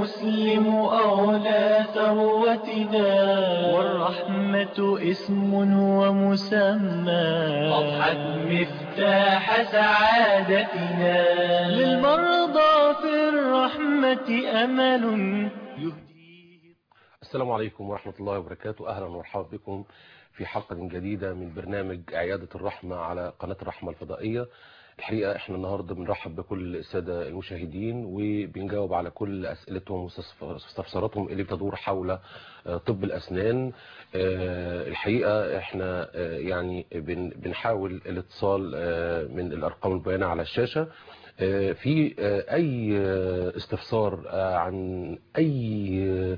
المسلم أولى ثروتنا والرحمة اسم ومسمى أضحت مفتاح سعادتنا للمرضى في الرحمة أمل يهديه السلام عليكم ورحمة الله وبركاته أهلا ومرحبا بكم في حلقة جديدة من برنامج عيادة الرحمة على قناة الرحمة الفضائية الحقيقة احنا النهاردة بنرحب بكل السادة المشاهدين وبنجاوب على كل أسئلتهم واستفساراتهم اللي بتدور حول طب الأسنان الحقيقة احنا يعني بنحاول الاتصال من الأرقام البيانة على الشاشة في أي استفسار عن أي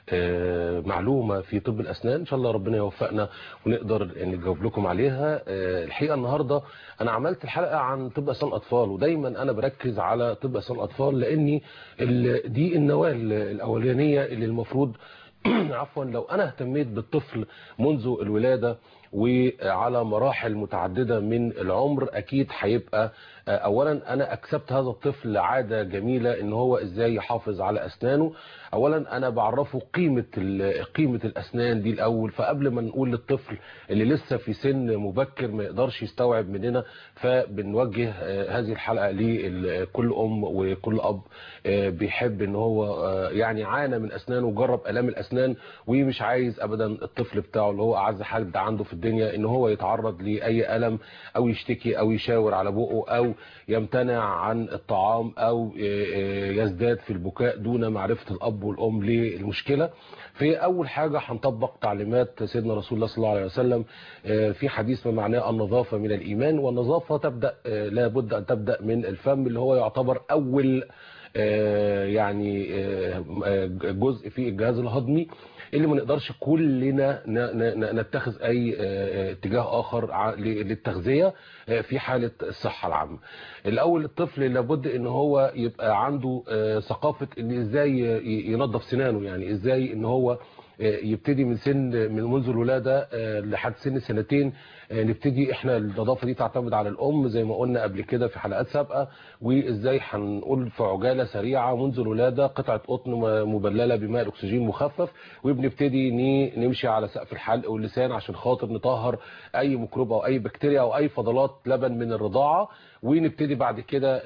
معلومة في طب الأسنان إن شاء الله ربنا يوفقنا ونقدر نجاوب لكم عليها الحقيقة النهاردة أنا عملت الحلقة عن طب أسنان أطفال ودايما أنا بركز على طب أسنان أطفال لأني دي النواة الأولانية اللي المفروض عفوا لو أنا اهتميت بالطفل منذ الولادة وعلى مراحل متعددة من العمر أكيد هيبقى أولا أنا أكسبت هذا الطفل عادة جميلة إن هو إزاي يحافظ على أسنانه أولا أنا بعرفه قيمة قيمة الأسنان دي الأول فقبل ما نقول للطفل اللي لسه في سن مبكر ما يقدرش يستوعب مننا فبنوجه هذه الحلقة لكل أم وكل أب بيحب إن هو يعني عانى من أسنانه وجرب آلام الأسنان ومش عايز أبدا الطفل بتاعه اللي هو أعز حد عنده في الدنيا إن هو يتعرض لأي ألم أو يشتكي أو يشاور على بقه أو يمتنع عن الطعام أو يزداد في البكاء دون معرفة الأب والأم للمشكلة في أول حاجة هنطبق تعليمات سيدنا رسول الله صلى الله عليه وسلم في حديث ما معناه النظافة من الإيمان والنظافة تبدأ لابد أن تبدأ من الفم اللي هو يعتبر أول يعني جزء في الجهاز الهضمي اللي ما نقدرش كلنا نتخذ اي اتجاه اخر للتغذية في حالة الصحة العامة الاول الطفل لابد ان هو يبقى عنده ثقافة ان ازاي ينظف سنانه يعني ازاي ان هو يبتدي من سن من منذ الولادة لحد سن سنتين نبتدي احنا النظافة دي تعتمد على الام زي ما قلنا قبل كده في حلقات سابقة وازاي هنقول في عجالة سريعة منذ الولادة قطعة قطن مبللة بماء الاكسجين مخفف وبنبتدي نمشي على سقف الحلق واللسان عشان خاطر نطهر اي ميكروب او اي بكتيريا او اي فضلات لبن من الرضاعة ونبتدي بعد كده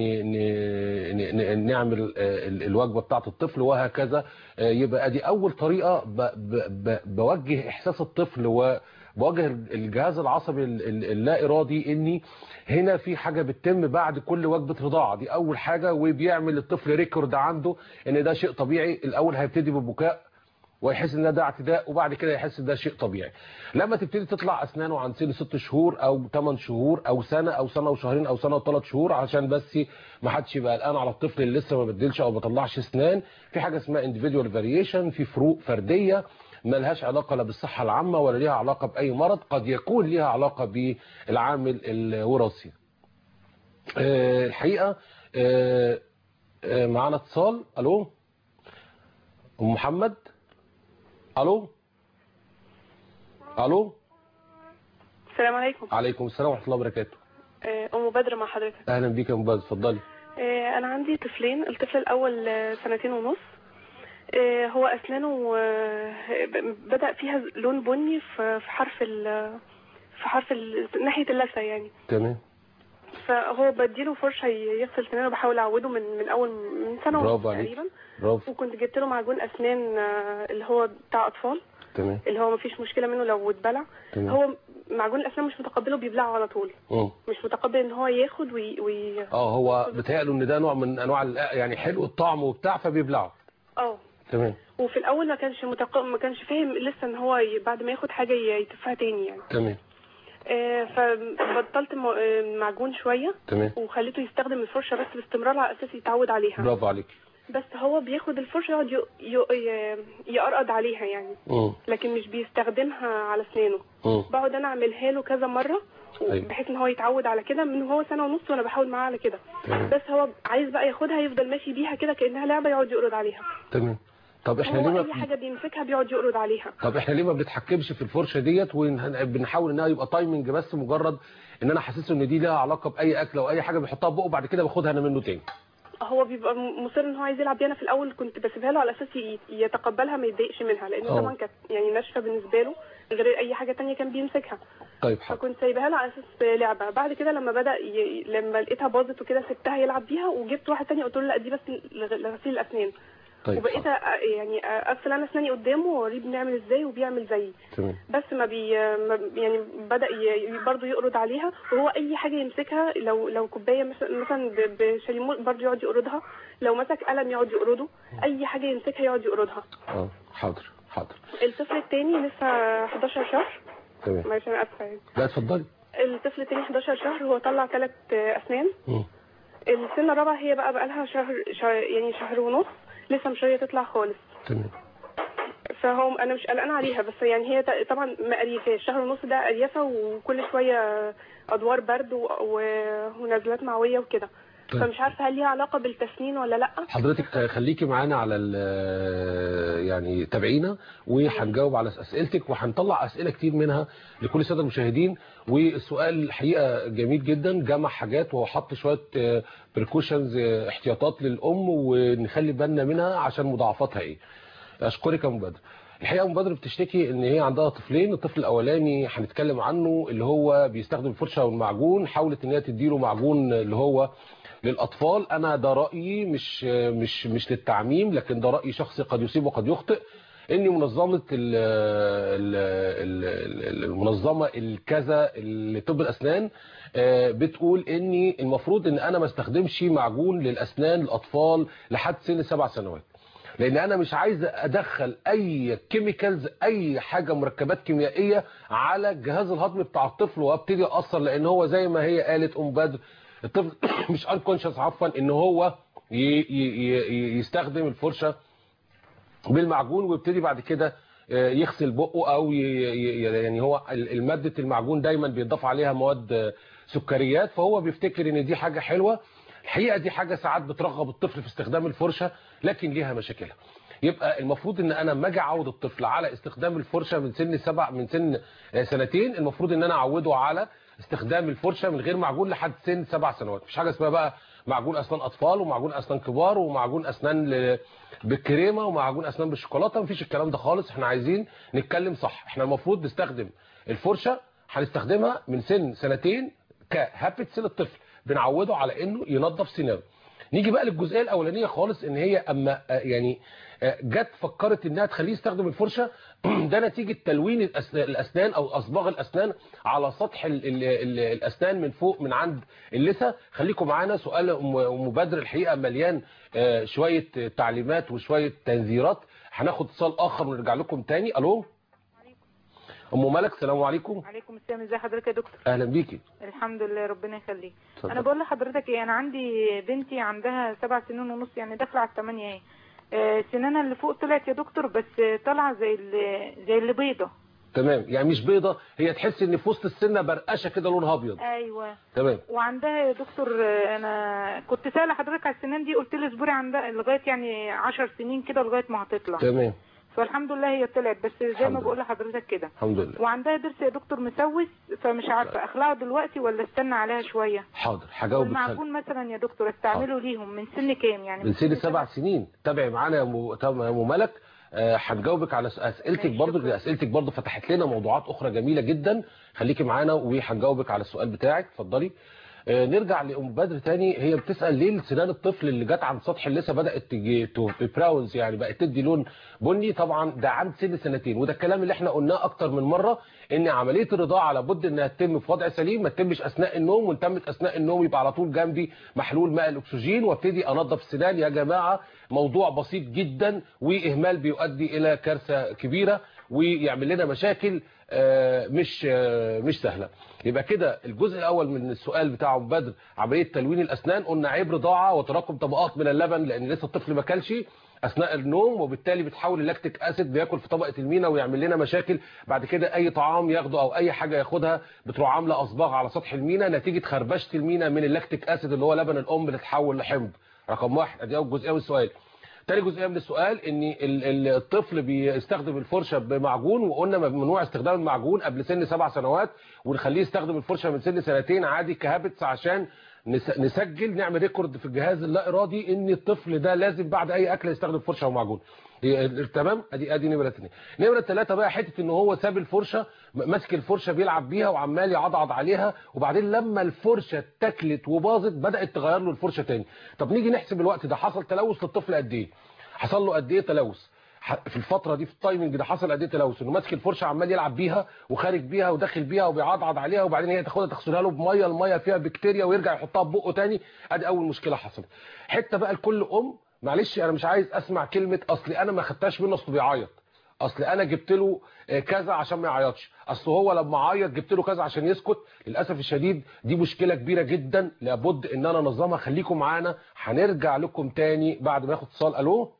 نعمل الوجبة بتاعة الطفل وهكذا يبقى دي اول طريقة بوجه احساس الطفل و بوجه الجهاز العصبي اللا ارادي اني هنا في حاجة بتتم بعد كل وجبة رضاعة دي اول حاجة وبيعمل الطفل ريكورد عنده ان ده شيء طبيعي الاول هيبتدي بالبكاء ويحس ان ده اعتداء وبعد كده يحس ان ده شيء طبيعي لما تبتدي تطلع اسنانه عن سن 6 شهور او 8 شهور او سنه او سنه وشهرين او سنه وثلاث شهور عشان بس ما حدش يبقى قلقان على الطفل اللي لسه ما بدلش او ما طلعش اسنان في حاجه اسمها individual فاريشن في فروق فرديه ما لهاش علاقة لا بالصحة العامة ولا ليها علاقة بأي مرض قد يكون ليها علاقة بالعامل الوراثي أه الحقيقة أه أه معنا اتصال ألو أم محمد ألو ألو السلام عليكم عليكم السلام ورحمة الله وبركاته أم بدر مع حضرتك أهلا بيك يا أم بدر اتفضلي أنا عندي طفلين الطفل الأول سنتين ونص هو أسنانه بدأ فيها لون بني في حرف ال في حرف ال ناحية اللثة يعني تمام فهو بديله فرشة يغسل سنانه بحاول أعوده من من أول من سنة ونص تقريبا برافو وكنت جبت له معجون أسنان اللي هو بتاع أطفال تمام اللي هو مفيش مشكلة منه لو اتبلع تمام. هو معجون الأسنان مش متقبله بيبلعه على طول مم. مش متقبل ان هو ياخد وي, وي... اه هو بتهيأله ان ده نوع من انواع ال- يعني حلو الطعم وبتاع فبيبلعه اه تمام وفي الاول ما كانش متق... ما كانش فاهم لسه ان هو ي... بعد ما ياخد حاجه ي- يتفها تاني يعني تمام آه فبطلت م... آه، معجون شويه تمام وخليته يستخدم الفرشه بس باستمرار على اساس يتعود عليها برافو عليك بس هو بياخد الفرشه يقعد ي... ي... ي... يقرقد عليها يعني مم. لكن مش بيستخدمها على اسنانه مم. بقعد انا اعملها له كذا مره أيوة. بحيث ان هو يتعود على كده من هو سنه ونص وانا بحاول معاه على كده تمام. بس هو عايز بقى ياخدها يفضل ماشي بيها كده كانها لعبه يقعد يقرد عليها تمام طب احنا ليه هو اي ما حاجه بيمسكها بيقعد يقرد عليها طب احنا ليه ما بنتحكمش في الفرشه ديت وبنحاول انها يبقى تايمنج بس مجرد ان انا حاسس ان دي لها علاقه باي اكل او اي حاجه بيحطها في بقه بعد كده باخدها انا منه تاني هو بيبقى م- مصر ان هو عايز يلعب بيها انا في الاول كنت بسيبها له على اساس ي- يتقبلها ما يتضايقش منها لان آه. طبعا كانت يعني ناشفه بالنسبه له غير اي حاجه تانية كان بيمسكها طيب حاضر فكنت سايباها له على اساس لعبه بعد كده لما بدا ي... لما لقيتها باظت وكده سبتها يلعب بيها وجبت واحد تاني قلت له لا دي بس لغ- لغسيل الاسنان طيب وبقيت حاضر. أ- يعني اغسل انا اسناني قدامه واوريه بنعمل ازاي وبيعمل زيي تمام بس ما بي ما يعني بدا ي... برضه يقرض عليها وهو اي حاجه يمسكها لو لو كوبايه مثلا مثلا ب- بشاليمو برضه يقعد يقرضها لو مسك قلم يقعد يقرضه اي حاجه يمسكها يقعد يقرضها اه حاضر حاضر الطفل التاني لسه 11 شهر تمام معلش انا اسفه يعني لا اتفضلي الطفل التاني 11 شهر هو طلع ثلاث اسنان مم. السنه الرابعه هي بقى بقى لها شهر, شهر يعني شهر ونص لسه مش راضيه تطلع خالص تمام فهو انا مش قلقانه عليها بس يعني هي ت- طبعا مقريفه الشهر ونص ده قريفه وكل شويه ادوار برد و... و... ونزلات معويه وكده طيب. فمش عارفه هل ليها علاقه بالتسنين ولا لا حضرتك آه، خليكي معانا على ال- يعني تابعينا وهنجاوب على اسئلتك وهنطلع اسئله كتير منها لكل الساده المشاهدين والسؤال الحقيقه جميل جدا جمع حاجات وهو حط شويه بريكوشنز احتياطات للام ونخلي بالنا منها عشان مضاعفاتها ايه اشكرك يا مبادر الحقيقه مبادر بتشتكي ان هي عندها طفلين الطفل الاولاني هنتكلم عنه اللي هو بيستخدم الفرشه والمعجون حاولت ان هي تديله معجون اللي هو للاطفال انا ده رايي مش مش مش للتعميم لكن ده راي شخصي قد يصيب وقد يخطئ ان منظمه ال ال ال المنظمه الكذا لطب الاسنان آه، بتقول ان المفروض ان انا ما استخدمش معجون للاسنان للاطفال لحد سن سبع سنوات لان انا مش عايز ادخل اي كيميكالز اي حاجه مركبات كيميائيه على الجهاز الهضمي بتاع الطفل وابتدي اثر لان هو زي ما هي قالت ام بدر الطفل مش انكونشس عفوا ان هو ي- ي- ي- يستخدم الفرشه بالمعجون ويبتدي بعد كده آه، يغسل بقه او ي- ي- يعني هو ال- الماده المعجون دايما بيضاف عليها مواد آه، سكريات فهو بيفتكر ان دي حاجه حلوه الحقيقه دي حاجه ساعات بترغب الطفل في استخدام الفرشه لكن ليها مشاكلها يبقى المفروض ان انا لما اجي اعود الطفل على استخدام الفرشه من سن سبع من سن آه، سنتين المفروض ان انا اعوده على استخدام الفرشه من غير معجون لحد سن سبع سنوات مفيش حاجه اسمها بقى معجون اسنان اطفال ومعجون اسنان كبار ومعجون اسنان ل... بالكريمه ومعجون اسنان بالشوكولاته مفيش الكلام ده خالص احنا عايزين نتكلم صح احنا المفروض نستخدم الفرشه هنستخدمها من سن سنتين كهابتس للطفل بنعوده على انه ينظف سنانه نيجي بقى للجزئيه الاولانيه خالص ان هي اما آه، يعني آه، جت فكرت انها تخليه يستخدم الفرشه ده نتيجه تلوين الأس- الاسنان او اصباغ الاسنان على سطح ال ال ال الاسنان من فوق من عند اللثه خليكم معانا سؤال أم- أم مبادر الحقيقه مليان آه، شويه تعليمات وشويه تنذيرات هناخد اتصال اخر ونرجع لكم تاني الو ام ملك السلام عليكم عليكم السلام ازي حضرتك يا دكتور اهلا بيكي الحمد لله ربنا يخليك اتفضل. انا بقول لحضرتك ايه انا عندي بنتي عندها سبع سنين ونص يعني داخله على الثمانيه اهي آه، سنانها اللي فوق طلعت يا دكتور بس طالعه زي اللي زي اللي بيضه تمام يعني مش بيضه هي تحس ان في وسط السنه برقشه كده لونها ابيض ايوه تمام وعندها يا دكتور آه، انا كنت سائله حضرتك على السنان دي قلت لي اصبري عندها لغايه يعني 10 سنين كده لغايه ما هتطلع تمام فالحمد لله هي طلعت بس زي الحمد ما لله. بقول لحضرتك كده الحمد لله وعندها ضرس يا دكتور مسوس فمش عارفه اخلعه دلوقتي ولا استنى عليها شويه حاضر هجاوبك خل- والمعجون مثلا يا دكتور استعمله ليهم من سن كام يعني من سن سبع سنين تابعي معانا يا م- تابعي يا ام ملك آه، هنجاوبك على س- اسئلتك ماشي، برضو شكرا. اسئلتك برضو فتحت لنا موضوعات اخرى جميله جدا خليكي معانا وهنجاوبك على السؤال بتاعك اتفضلي آه، نرجع لام بدر تاني هي بتسال ليه سنان الطفل اللي جت عند سطح اللثه بدات تجي براونز يعني بقت تدي لون بني طبعا ده عند سن سنتين وده الكلام اللي احنا قلناه اكتر من مره ان عمليه الرضاعه لابد انها تتم في وضع سليم ما تتمش اثناء النوم وان تمت اثناء النوم يبقى على طول جنبي محلول ماء الاكسجين وابتدي انظف السنان يا جماعه موضوع بسيط جدا واهمال بيؤدي الى كارثه كبيره ويعمل لنا مشاكل آه، مش آه، مش سهله يبقى كده الجزء الاول من السؤال بتاع أم بدر عمليه تلوين الاسنان قلنا عيب رضاعه وتراكم طبقات من اللبن لان لسه الطفل ما كلش اثناء النوم وبالتالي بتحول اللاكتيك اسيد بياكل في طبقه المينا ويعمل لنا مشاكل بعد كده اي طعام ياخده او اي حاجه ياخدها بتروح عامله اصباغ على سطح المينا نتيجه خربشه المينا من اللاكتيك اسيد اللي هو لبن الام بتتحول لحمض رقم واحد ادي اول جزئيه من السؤال تاني جزئيه من السؤال ان ال- ال- الطفل بيستخدم الفرشه بمعجون وقلنا ممنوع استخدام المعجون قبل سن سبع سنوات ونخليه يستخدم الفرشه من سن سنتين عادي كهابتس عشان نس- نسجل نعمل ريكورد في الجهاز اللا ارادي ان الطفل ده لازم بعد اي اكل يستخدم فرشه ومعجون هي- تمام ادي ادي نمره اثنين نمره ثلاثه بقى حته ان هو ساب الفرشه م- ماسك الفرشه بيلعب بيها وعمال يعضعض عليها وبعدين لما الفرشه اتاكلت وباظت بدات تغير له الفرشه تاني طب نيجي نحسب الوقت ده حصل تلوث للطفل قد ايه حصل له قد ايه تلوث ح- في الفتره دي في التايمنج ده حصل قد ايه تلوث انه ماسك الفرشه عمال يلعب بيها وخارج بيها وداخل بيها وبيعضعض عليها وبعدين هي تاخدها تغسلها له بميه الميه فيها بكتيريا ويرجع يحطها في بقه تاني ادي اول مشكله حصلت حته بقى لكل ام معلش انا مش عايز اسمع كلمه اصل انا ما خدتهاش منه اصله بيعيط اصل انا جبت له آه، كذا عشان ما يعيطش اصل هو لما عيط جبت له كذا عشان يسكت للاسف الشديد دي مشكله كبيره جدا لابد ان انا انظمها خليكم معانا هنرجع لكم تاني بعد ما ياخد اتصال الو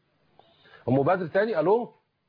ام بدر تاني الو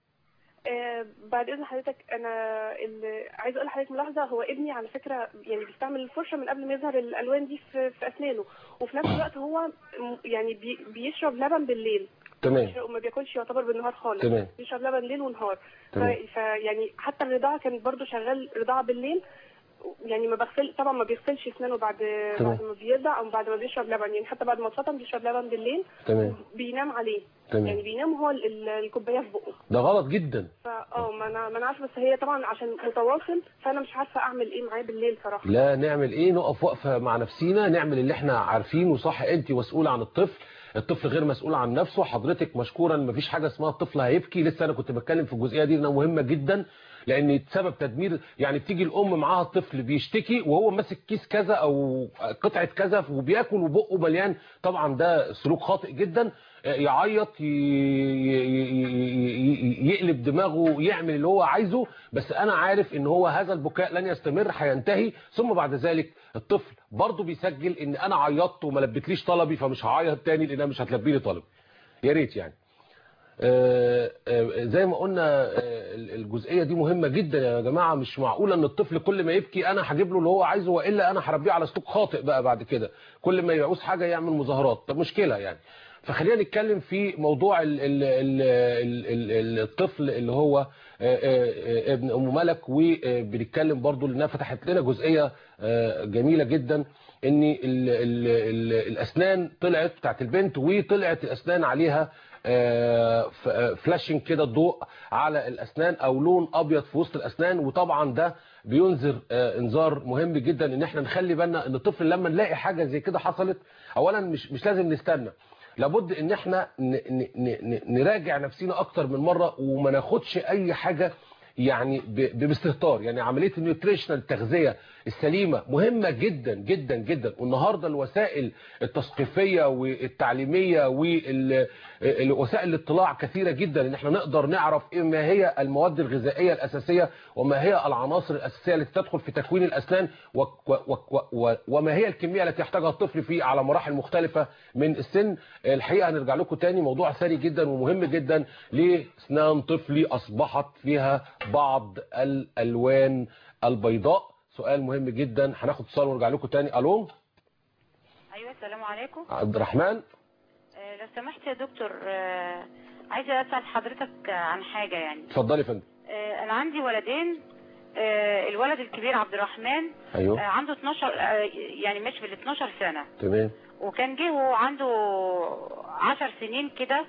آه، بعد اذن حضرتك انا اللي عايزه اقول لحضرتك ملاحظه هو ابني على فكره يعني بيستعمل الفرشه من قبل ما يظهر الالوان دي في, في اسنانه وفي نفس الوقت هو م- يعني بي بيشرب لبن بالليل تمام وما بياكلش يعتبر بالنهار خالص تمام. بيشرب لبن ليل ونهار تمام. ف- فيعني حتى الرضاعه كانت برضو شغال رضاعه بالليل يعني ما بغسل طبعا ما بيغسلش اسنانه بعد تمام. بعد ما بيرضع او بعد ما بيشرب لبن يعني حتى بعد ما اتفطم بيشرب لبن بالليل تمام بينام عليه تمام. يعني بينام هو ال- ال- الكوبايه في بقه ده غلط جدا فا اه ما انا ما انا عارفه بس هي طبعا عشان متواصل فانا مش عارفه اعمل ايه معاه بالليل صراحه لا نعمل ايه نقف وقفه مع نفسينا نعمل اللي احنا عارفينه صح انت مسؤوله عن الطفل الطفل غير مسؤول عن نفسه حضرتك مشكورا مفيش حاجه اسمها الطفل هيبكي لسه انا كنت بتكلم في الجزئيه دي انها مهمه جدا لان سبب تدمير يعني بتيجي الام معاها الطفل بيشتكي وهو ماسك كيس كذا او قطعه كذا وبياكل وبقه مليان طبعا ده سلوك خاطئ جدا يعيط ي- ي- ي- ي- يقلب دماغه يعمل اللي هو عايزه بس انا عارف ان هو هذا البكاء لن يستمر هينتهي ثم بعد ذلك الطفل برضه بيسجل ان انا عيطت وما لبتليش طلبي فمش هعيط تاني لانها مش هتلبي لي طلبي يا ريت يعني آه، آه، زي ما قلنا آه، الجزئيه دي مهمه جدا يا جماعه مش معقوله ان الطفل كل ما يبكي انا هجيب له اللي هو عايزه والا انا هربيه على سلوك خاطئ بقى بعد كده كل ما يعوز حاجه يعمل مظاهرات طب مشكله يعني فخلينا نتكلم في موضوع ال ال ال ال ال الطفل اللي هو آه، آه، آه، ابن ام ملك وبنتكلم برضو لانها فتحت لنا جزئيه آه، جميله جدا ان ال ال ال الاسنان طلعت بتاعت البنت وطلعت الاسنان عليها آه، ف- آه، فلاشنج كده الضوء على الاسنان او لون ابيض في وسط الاسنان وطبعا ده بينذر آه، انذار مهم جدا ان احنا نخلي بالنا ان الطفل لما نلاقي حاجه زي كده حصلت اولا مش مش لازم نستنى لابد ان احنا ن- ن- ن- ن- نراجع نفسنا اكتر من مره وما ناخدش اي حاجه يعني ب- باستهتار يعني عمليه النيوتريشنال التغذيه السليمه مهمه جدا جدا جدا والنهارده الوسائل التثقيفيه والتعليميه والوسائل الاطلاع كثيره جدا ان احنا نقدر نعرف إيه ما هي المواد الغذائيه الاساسيه وما هي العناصر الاساسيه التي تدخل في تكوين الاسنان و- و- و- و- وما هي الكميه التي يحتاجها الطفل في على مراحل مختلفه من السن الحقيقه هنرجع لكم تاني موضوع ثري جدا ومهم جدا لاسنان طفلي اصبحت فيها بعض الالوان البيضاء سؤال مهم جدا هناخد اتصال ونرجع لكم تاني الو ايوه السلام عليكم عبد الرحمن آه، لو سمحت يا دكتور آه، عايزه اسال حضرتك عن حاجه يعني اتفضلي يا فندم آه، انا عندي ولدين آه، الولد الكبير عبد الرحمن آه، ايوه عنده 12 آه، يعني ماشي في ال 12 سنه تمام وكان جه وهو عنده 10 سنين كده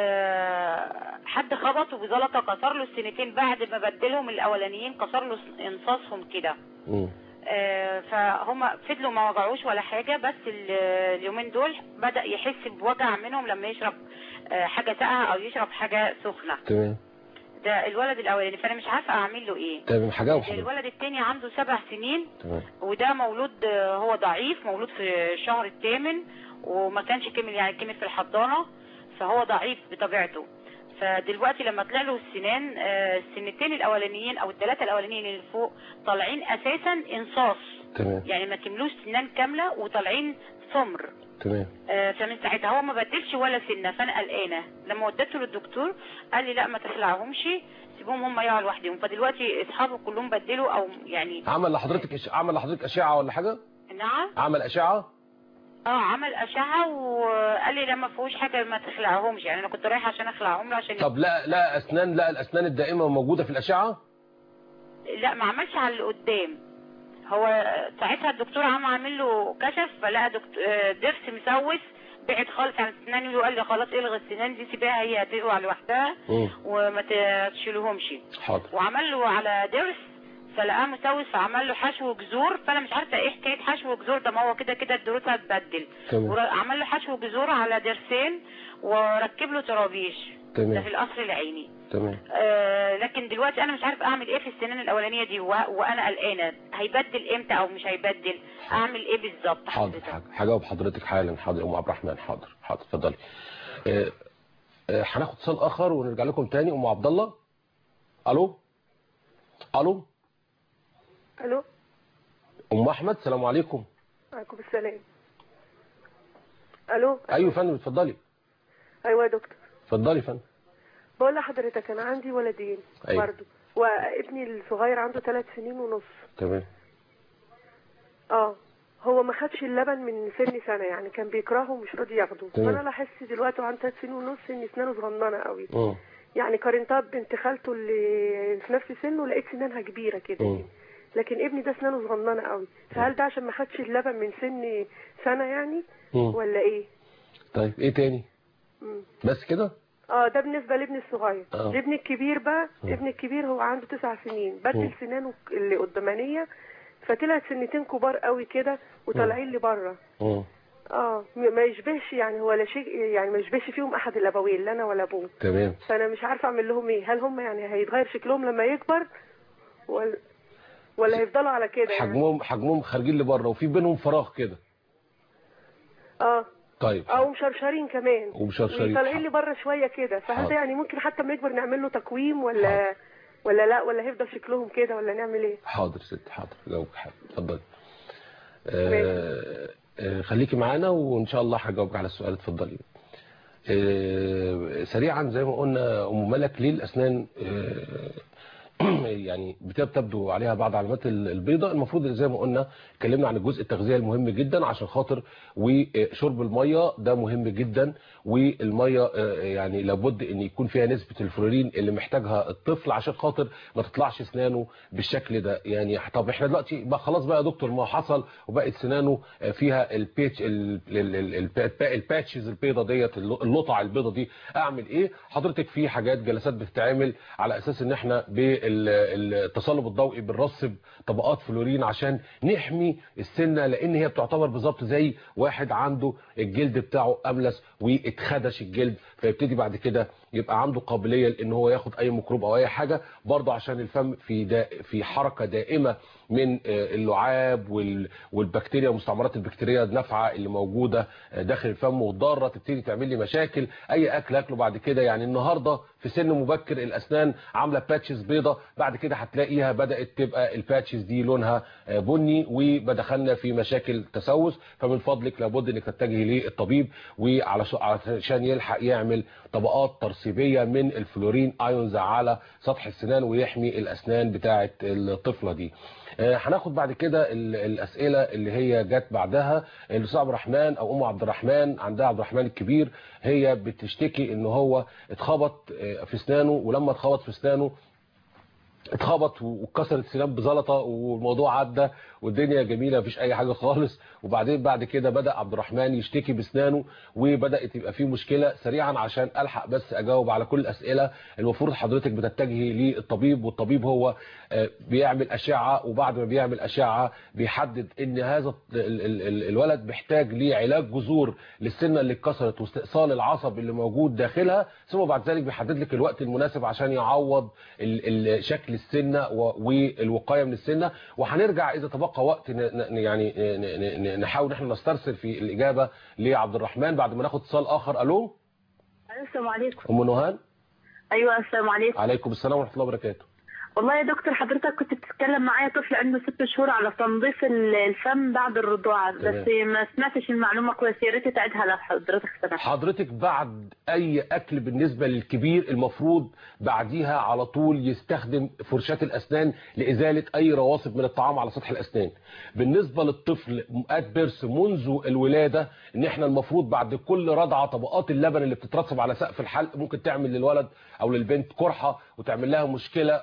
آه، حد خبطه بزلطه كسر له السنتين بعد ما بدلهم الاولانيين كسر له انصاصهم كده مم. آه، فهم فضلوا ما وجعوش ولا حاجة بس ال- اليومين دول بدأ يحس بوجع منهم لما يشرب آه، حاجة ساقعة أو يشرب حاجة سخنة تمام ده الولد الأولاني فأنا مش عارفة أعمل له إيه تمام هجاوب حضرتك الولد التاني عنده سبع سنين تمام وده مولود آه، هو ضعيف مولود في الشهر الثامن وما كانش كمل يعني كمل في الحضانة فهو ضعيف بطبيعته فدلوقتي لما طلع له السنان آه، السنتين الاولانيين او الثلاثه الاولانيين اللي فوق طالعين اساسا انصاص تمام يعني ما كملوش سنان كامله وطالعين سمر تمام آه، فمن ساعتها هو ما بدلش ولا سنه فانا قلقانه لما وديته للدكتور قال لي لا ما تخلعهمش سيبهم هم يقعوا لوحدهم فدلوقتي اصحابه كلهم بدلوا او يعني عمل لحضرتك إش... عمل لحضرتك اشعه ولا حاجه نعم عمل اشعه اه عمل اشعه وقال لي لا ما فيهوش حاجه ما تخلعهمش يعني انا كنت رايحه عشان اخلعهم له عشان طب لا لا اسنان لا الاسنان الدائمه موجوده في الاشعه لا ما عملش على اللي قدام هو ساعتها الدكتور عم عامل له كشف فلقى دكتور ضرس مسوس بعد خالص عن السنان وقال لي خلاص الغي السنان دي سيبها هي هتقوى لوحدها مم. وما تشيلوهمش حاضر وعمل له على ضرس فلقاه مسوس فعمل له حشو جذور فانا مش عارفه ايه حكايه حشو جذور ده ما هو كده كده الضروس هتبدل تمام. وعمل له حشو جذور على ضرسين وركب له طرابيش ده تمام في القصر العيني تمام آه لكن دلوقتي انا مش عارف اعمل ايه في السنان الاولانيه دي و... وانا قلقانه هيبدل امتى او مش هيبدل اعمل ايه بالظبط حاضر حضرتك؟ حاضر هجاوب حضرتك حالا حاضر يا ام عبد الرحمن حاضر حاضر اتفضلي آه، آه، هناخد اتصال اخر ونرجع لكم تاني ام عبد الله الو الو الو ام احمد السلام عليكم عليكم السلام الو ايوه يا فندم اتفضلي ايوه يا دكتور اتفضلي يا فندم بقول لحضرتك انا عندي ولدين أيوة. برضه وابني الصغير عنده ثلاث سنين ونص تمام اه هو ما خدش اللبن من سن سنه يعني كان بيكرهه ومش راضي ياخده تمام. فانا لاحظت دلوقتي وعنده ثلاث سنين ونص ان اسنانه صغننه قوي مم. يعني قارنتها ببنت خالته اللي في نفس سنه لقيت سنانها كبيره كده مم. لكن ابني ده اسنانه صغننه قوي فهل ده عشان ما خدش اللبن من سن سنه يعني مم. ولا ايه طيب ايه تاني مم. بس كده اه ده بالنسبه لابني الصغير آه. لابني الكبير بقى مم. ابني الكبير هو عنده تسع سنين مم. بدل سنانه اللي قدامانيه فطلعت سنتين كبار قوي كده وطالعين لي بره مم. اه م- ما يشبهش يعني ولا شيء يعني ما يشبهش فيهم احد الابوين لا انا ولا ابوه تمام فانا مش عارفه اعمل لهم ايه هل هم يعني هيتغير شكلهم لما يكبر ولا ولا هيفضلوا على كده يعني حجمهم حجمهم خارجين لبره وفي بينهم فراغ كده اه طيب او مشرشرين كمان ومشرشرين. طالعين لي بره شويه كده فهل حاضر. ده يعني ممكن حتى لما يكبر نعمل له تقويم ولا ولا لا ولا هيفضل شكلهم كده ولا نعمل ايه حاضر ست حاضر جاوبك حاضر اتفضلي آه آه خليكي معانا وان شاء الله هجاوبك على السؤال اتفضلي آه سريعا زي ما قلنا ام ملك ليه الاسنان آه يعني بت- بتبدو عليها بعض علامات ال- البيضاء المفروض زي ما قلنا اتكلمنا عن الجزء التغذيه المهم جدا عشان خاطر وشرب الميه ده مهم جدا والميه آه، يعني لابد ان يكون فيها نسبه الفلورين اللي محتاجها الطفل عشان خاطر ما تطلعش اسنانه بالشكل ده يعني طب احنا دلوقتي بقى خلاص بقى يا دكتور ما حصل وبقت سنانه آه، فيها البيتش ال- ال- ال- الب- الباتشز البيضه ديت الل- اللقطع البيضه دي اعمل ايه حضرتك في حاجات جلسات بتتعمل على اساس ان احنا بالتصلب الضوئي بنرسب طبقات فلورين عشان نحمي السنه لان هي بتعتبر بالظبط زي واحد عنده الجلد بتاعه املس واتخدش الجلد فيبتدي بعد كده يبقى عنده قابليه لان هو ياخد اي ميكروب او اي حاجه برضه عشان الفم في دا في حركه دائمه من آه، اللعاب وال- والبكتيريا والمستعمرات البكتيريه النافعه اللي موجوده آه، داخل الفم والضاره تبتدي تعمل لي مشاكل اي اكل اكله بعد كده يعني النهارده في سن مبكر الاسنان عامله باتشز بيضه بعد كده هتلاقيها بدات تبقى الباتشز دي لونها آه، بني ودخلنا في مشاكل تسوس فمن فضلك لابد انك تتجهي للطبيب وعلشان يلحق يعمل طبقات ترسيبيه من الفلورين ايونز على سطح السنان ويحمي الاسنان بتاعه الطفله دي آه، هناخد بعد كده ال- الاسئله اللي هي جت بعدها الاستاذ عبد الرحمن او ام عبد الرحمن عندها عبد الرحمن الكبير هي بتشتكي ان هو اتخبط آه، في اسنانه ولما اتخبط في اسنانه اتخبط واتكسرت السنان بزلطه والموضوع عدى والدنيا جميله مفيش اي حاجه خالص وبعدين بعد كده بدا عبد الرحمن يشتكي باسنانه وبدات يبقى فيه مشكله سريعا عشان الحق بس اجاوب على كل الاسئله المفروض حضرتك بتتجهي للطبيب والطبيب هو آه، بيعمل اشعه وبعد ما بيعمل اشعه بيحدد ان هذا ال- ال- ال- الولد محتاج لعلاج جذور للسنه اللي اتكسرت واستئصال العصب اللي موجود داخلها ثم بعد ذلك بيحدد لك الوقت المناسب عشان يعوض ال- ال- شكل السنه و- والوقايه من السنه وهنرجع اذا تبقى وقت ن- ن- يعني ن- ن- نحاول ان احنا نسترسل في الاجابه لعبد الرحمن بعد ما ناخد اتصال اخر الو السلام عليكم ام نهان ايوه السلام عليكم عليكم السلام ورحمه الله وبركاته والله يا دكتور حضرتك كنت بتتكلم معايا طفل عنده ست شهور على تنظيف ال- الفم بعد الرضاعه تمام. بس ما سمعتش المعلومه كويس يا ريت تعيدها لو حضرتك سمحت حضرتك بعد اي اكل بالنسبه للكبير المفروض بعديها على طول يستخدم فرشاه الاسنان لازاله اي رواسب من الطعام على سطح الاسنان بالنسبه للطفل ات بيرث منذ الولاده ان احنا المفروض بعد كل رضعه طبقات اللبن اللي بتترسب على سقف الحلق ممكن تعمل للولد او للبنت قرحه وتعمل لها مشكله وتعمل لها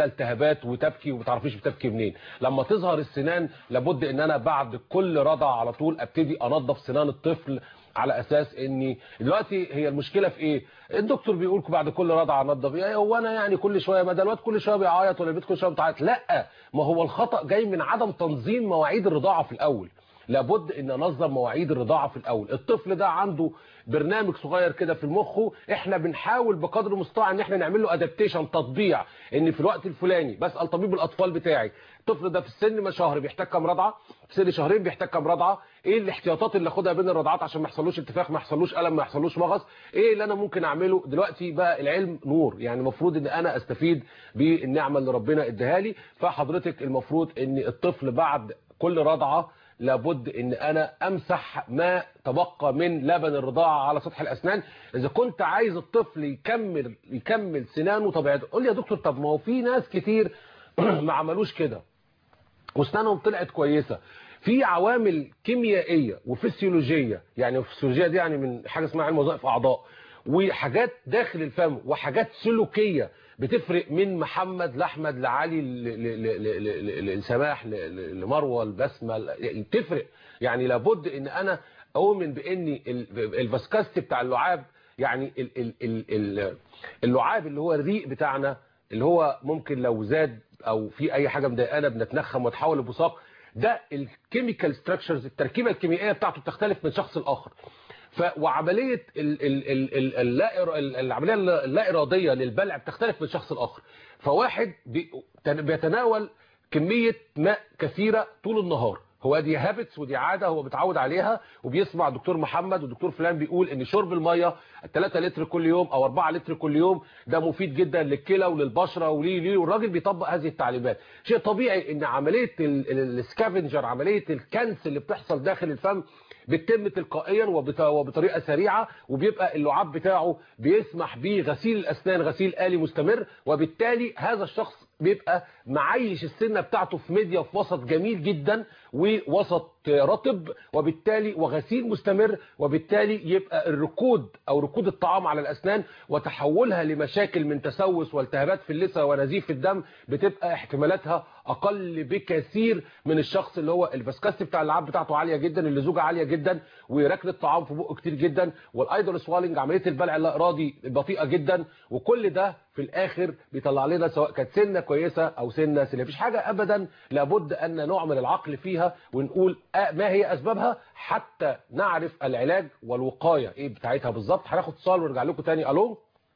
لها التهابات وتبكي وما تعرفيش بتبكي منين لما تظهر السنان لابد ان انا بعد كل رضع على طول ابتدي انظف سنان الطفل على اساس اني دلوقتي هي المشكله في ايه الدكتور بيقول بعد كل رضعه انضف ايه هو انا يعني كل شويه ما ده الواد كل شويه بيعيط ولا البيت كل شويه بتعيط لا ما هو الخطا جاي من عدم تنظيم مواعيد الرضاعه في الاول لابد ان انظم مواعيد الرضاعه في الاول الطفل ده عنده برنامج صغير كده في مخه احنا بنحاول بقدر المستطاع ان احنا نعمل له ادابتيشن تطبيع ان في الوقت الفلاني بسال طبيب الاطفال بتاعي الطفل ده في السن ما شهر بيحتاج كام رضعه في سن شهرين بيحتاج كام رضعه ايه الاحتياطات اللي اخدها بين الرضعات عشان ما يحصلوش انتفاخ ما يحصلوش الم ما يحصلوش مغص ايه اللي انا ممكن اعمله دلوقتي بقى العلم نور يعني المفروض ان انا استفيد بالنعمه اللي ربنا اداها لي فحضرتك المفروض ان الطفل بعد كل رضعه لابد ان انا امسح ما تبقى من لبن الرضاعه على سطح الاسنان اذا كنت عايز الطفل يكمل يكمل سنانه طبيعته قول لي يا دكتور طب ما هو في ناس كتير ما عملوش كده واسنانهم طلعت كويسه في عوامل كيميائيه وفسيولوجيه يعني الفسيولوجيه دي يعني من حاجه اسمها علم وظائف اعضاء وحاجات داخل الفم وحاجات سلوكيه بتفرق من محمد لاحمد لعلي ل- ل- ل- ل- ل- لسماح ل- ل- لمروه البسمه يعني تفرق يعني لابد ان انا اؤمن بان ال- الفاسكاستي بتاع اللعاب يعني ال- ال- ال- ال- اللعاب اللي هو الريق بتاعنا اللي هو ممكن لو زاد او في اي حاجه مضايقانا بنتنخم وتحول لبصاق ده الكيميكال ستراكشرز التركيبه الكيميائيه بتاعته بتختلف من شخص لاخر ف وعمليه ال ال ال ال اللا إر- ال- العمليه اللا اراديه للبلع بتختلف من شخص لاخر فواحد بي- تن- بيتناول كميه ماء كثيره طول النهار هو دي هابتس ودي عاده هو متعود عليها وبيسمع دكتور محمد ودكتور فلان بيقول ان شرب الميه 3 لتر كل يوم او 4 لتر كل يوم ده مفيد جدا للكلى وللبشره وليه ليه والراجل بيطبق هذه التعليمات شيء طبيعي ان عمليه ال- ال- السكافنجر عمليه الكنس اللي بتحصل داخل الفم بتتم تلقائيا وبط- وبطريقه سريعه وبيبقى اللعاب بتاعه بيسمح بغسيل الاسنان غسيل آلي مستمر وبالتالي هذا الشخص بيبقى معيش السنه بتاعته في ميديا في وسط جميل جدا ووسط رطب وبالتالي وغسيل مستمر وبالتالي يبقى الركود او ركود الطعام على الاسنان وتحولها لمشاكل من تسوس والتهابات في اللثه ونزيف في الدم بتبقى احتمالاتها اقل بكثير من الشخص اللي هو الفاسكاستي بتاع اللعاب بتاعته عاليه جدا اللزوجه عاليه جدا وركن الطعام في بقه كتير جدا والايدل سوالنج عمليه البلع اللا ارادي بطيئه جدا وكل ده في الاخر بيطلع لنا سواء كانت سنه كويسه او سنه سليمه مفيش حاجه ابدا لابد ان نعمل العقل فيها ونقول آه ما هي اسبابها حتى نعرف العلاج والوقايه ايه بتاعتها بالظبط هناخد اتصال ونرجع لكم تاني الو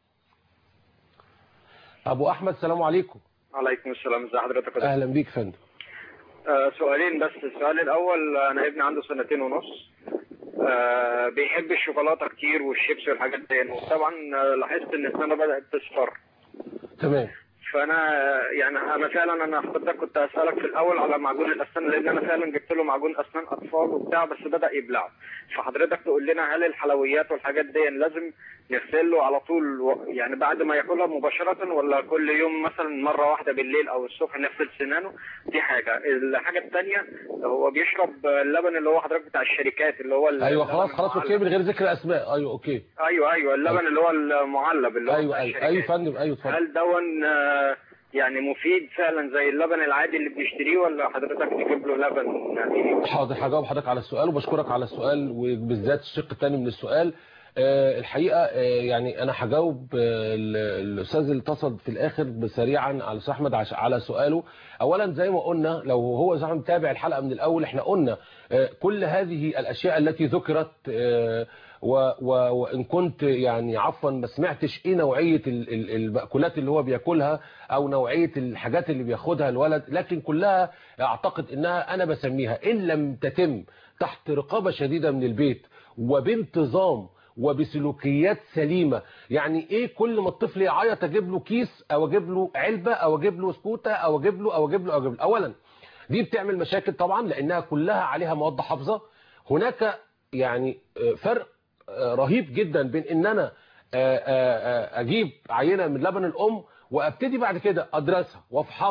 ابو احمد السلام عليكم عليكم السلام ازي حضرتك يا دكتور؟ اهلا بيك فندم آه سؤالين بس السؤال الاول انا ابني عنده سنتين ونص آه بيحب الشوكولاته كتير والشيبس والحاجات دي وطبعا آه، لاحظت ان اسنانه بدات تصفر تمام فانا يعني انا فعلا انا حضرتك كنت اسالك في الاول على معجون الاسنان لان انا فعلا جبت له معجون اسنان اطفال وبتاع بس بدا يبلع فحضرتك تقول لنا هل الحلويات والحاجات دي لازم نغسل له على طول و- يعني بعد ما ياكلها مباشره ولا كل يوم مثلا مره واحده بالليل او الصبح نغسل سنانه دي حاجه الحاجه الثانيه هو بيشرب اللبن اللي هو حضرتك بتاع الشركات اللي هو ايوه اللبن خلاص خلاص اوكي المعلب. من غير ذكر اسماء ايوه اوكي ايوه ايوه اللبن اللي هو المعلب اللي هو ايوه بتاع ايوه الشركات. ايوه فندم ايوه اتفضل هل دون آه، يعني مفيد فعلا زي اللبن العادي اللي بنشتريه ولا حضرتك تجيب له لبن يعني حاضر هجاوب حضرتك على السؤال وبشكرك على السؤال وبالذات الشق الثاني من السؤال آه، الحقيقه آه، يعني انا هجاوب آه، ال- الاستاذ اللي اتصل في الاخر سريعا على استاذ احمد عش- على سؤاله اولا زي ما قلنا لو هو زي ما متابع الحلقه من الاول احنا قلنا آه، كل هذه الاشياء التي ذكرت آه، و- و- وان كنت يعني عفوا ما سمعتش ايه نوعيه ال- ال- المأكولات اللي هو بياكلها او نوعيه الحاجات اللي بياخدها الولد لكن كلها اعتقد انها انا بسميها ان لم تتم تحت رقابه شديده من البيت وبانتظام وبسلوكيات سليمه يعني ايه كل ما الطفل يعيط اجيب له كيس او اجيب له علبه او اجيب له سكوته او اجيب له او اجيب له او اجيب له اولا دي بتعمل مشاكل طبعا لانها كلها عليها مواد حافظه هناك يعني آه، فرق آه، رهيب جدا بين ان انا آه، آه، آه، اجيب عينه من لبن الام وابتدي بعد كده ادرسها وافحصها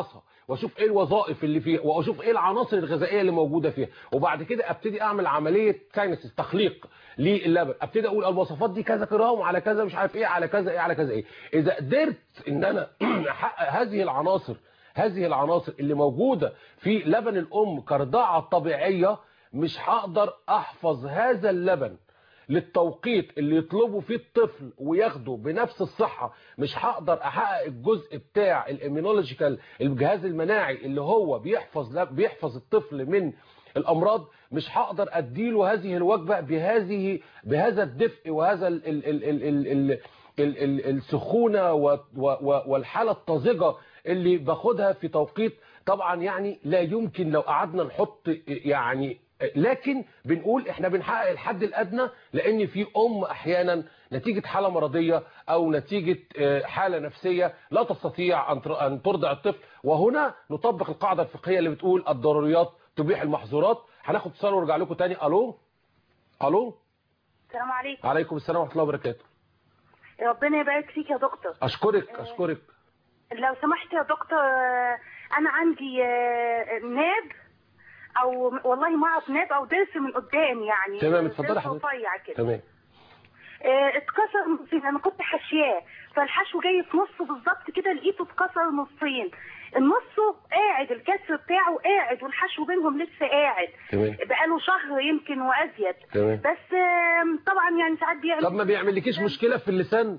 واشوف ايه الوظائف اللي فيها واشوف ايه العناصر الغذائيه اللي موجوده فيها وبعد كده ابتدي اعمل عمليه ساينس تخليق للبن ابتدي اقول الوصفات دي كذا جرام على كذا مش عارف ايه على كذا ايه على كذا ايه اذا قدرت ان انا احقق هذه العناصر هذه العناصر اللي موجوده في لبن الام كرضاعه طبيعيه مش هقدر احفظ هذا اللبن للتوقيت اللي يطلبه فيه الطفل وياخده بنفس الصحة مش هقدر احقق الجزء بتاع الامينولوجيكال الجهاز المناعي اللي هو بيحفظ بيحفظ الطفل من الامراض مش هقدر اديله هذه الوجبة بهذه بهذا الدفء وهذا ال ال ال ال ال ال ال ال السخونة و- و- والحالة الطازجة اللي باخدها في توقيت طبعا يعني لا يمكن لو قعدنا نحط يعني لكن بنقول احنا بنحقق الحد الادنى لان في ام احيانا نتيجه حاله مرضيه او نتيجه آه، حاله نفسيه لا تستطيع ان تر- ان ترضع الطفل وهنا نطبق القاعده الفقهيه اللي بتقول الضروريات تبيح المحظورات هناخد اتصال ونرجع لكم تاني الو الو السلام عليكم عليكم السلام ورحمه الله وبركاته ربنا يبارك فيك يا دكتور اشكرك اشكرك لو سمحت يا دكتور آه، انا عندي آه، ناب او والله ما اعرف ناب او ضرس من قدام يعني تمام، اتفضلي ضرس حضرتك. رفيع كده تمام آه، اتكسر نصين انا كنت حاشياه فالحشو جاي في نصه بالظبط كده لقيته اتكسر نصين النص قاعد الكسر بتاعه قاعد والحشو بينهم لسه قاعد تمام بقاله شهر يمكن وازيد تمام بس آم، طبعا يعني ساعات بيعمل طب ما بيعملكيش مشكله في اللسان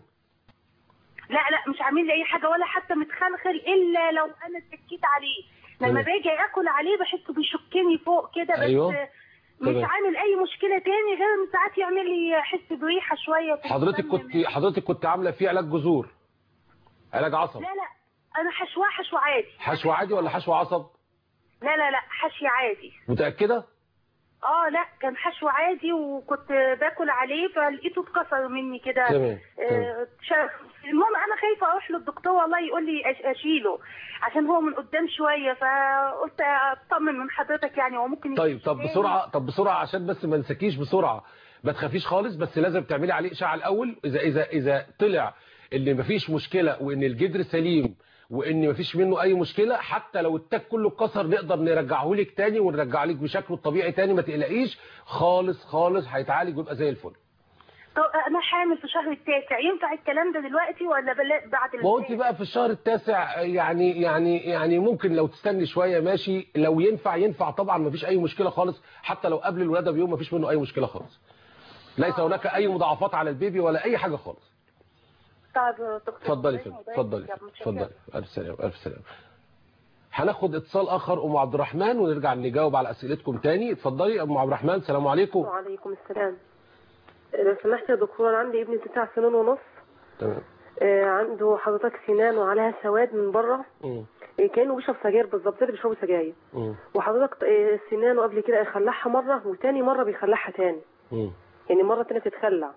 لا لا مش عامل لي اي حاجه ولا حتى متخلخل الا لو انا سكيت عليه لما تمام. باجي اكل عليه بحسه بيشكني فوق كده بس أيوه. مش تمام. عامل اي مشكله تاني غير ان ساعات يعمل لي احس بريحه شويه في حضرتك الفم. كنت حضرتك كنت عامله فيه علاج جذور علاج عصب لا لا انا حشواه حشو عادي حشو عادي ولا حشو عصب لا لا لا حشي عادي متاكده اه لا كان حشو عادي وكنت باكل عليه فلقيته اتكسر مني كده تمام تمام آه، شا- المهم انا خايفه اروح للدكتور والله يقول لي أش- اشيله عشان هو من قدام شويه فقلت اطمن من حضرتك يعني هو ممكن طيب يجي طب تاني. بسرعه طب بسرعه عشان بس ما نسكيش بسرعه ما تخافيش خالص بس لازم تعملي عليه اشعه الاول اذا اذا اذا طلع ان مفيش مشكله وان الجدر سليم وان مفيش منه اي مشكله حتى لو التاج كله اتكسر نقدر نرجعه لك تاني ونرجع لك بشكله الطبيعي تاني ما تقلقيش خالص خالص هيتعالج ويبقى زي الفل طب انا حامل في الشهر التاسع ينفع الكلام ده دلوقتي ولا بلا- بعد ما هو انت الولادة؟ بقى في الشهر التاسع يعني يعني يعني ممكن لو تستني شويه ماشي لو ينفع ينفع طبعا مفيش اي مشكله خالص حتى لو قبل الولاده بيوم مفيش منه اي مشكله خالص ليس هناك اي مضاعفات على البيبي ولا اي حاجه خالص طب دكتور اتفضلي فندم اتفضلي اتفضلي الف سلامه الف سلامه هناخد اتصال اخر ام عبد الرحمن ونرجع نجاوب على اسئلتكم تاني اتفضلي ام عبد الرحمن السلام عليكم وعليكم السلام لو سمحت يا دكتور أنا عندي ابني تسع سنين ونص تمام آه، عنده حضرتك سنان وعليها سواد من بره مم. آه، كانه بيشرب سجاير بالظبط زي اللي بيشربوا سجاير مم. وحضرتك آه، سنانه قبل كده يخلعها مره وتاني مره بيخلعها تاني مم. يعني مره تانية تتخلع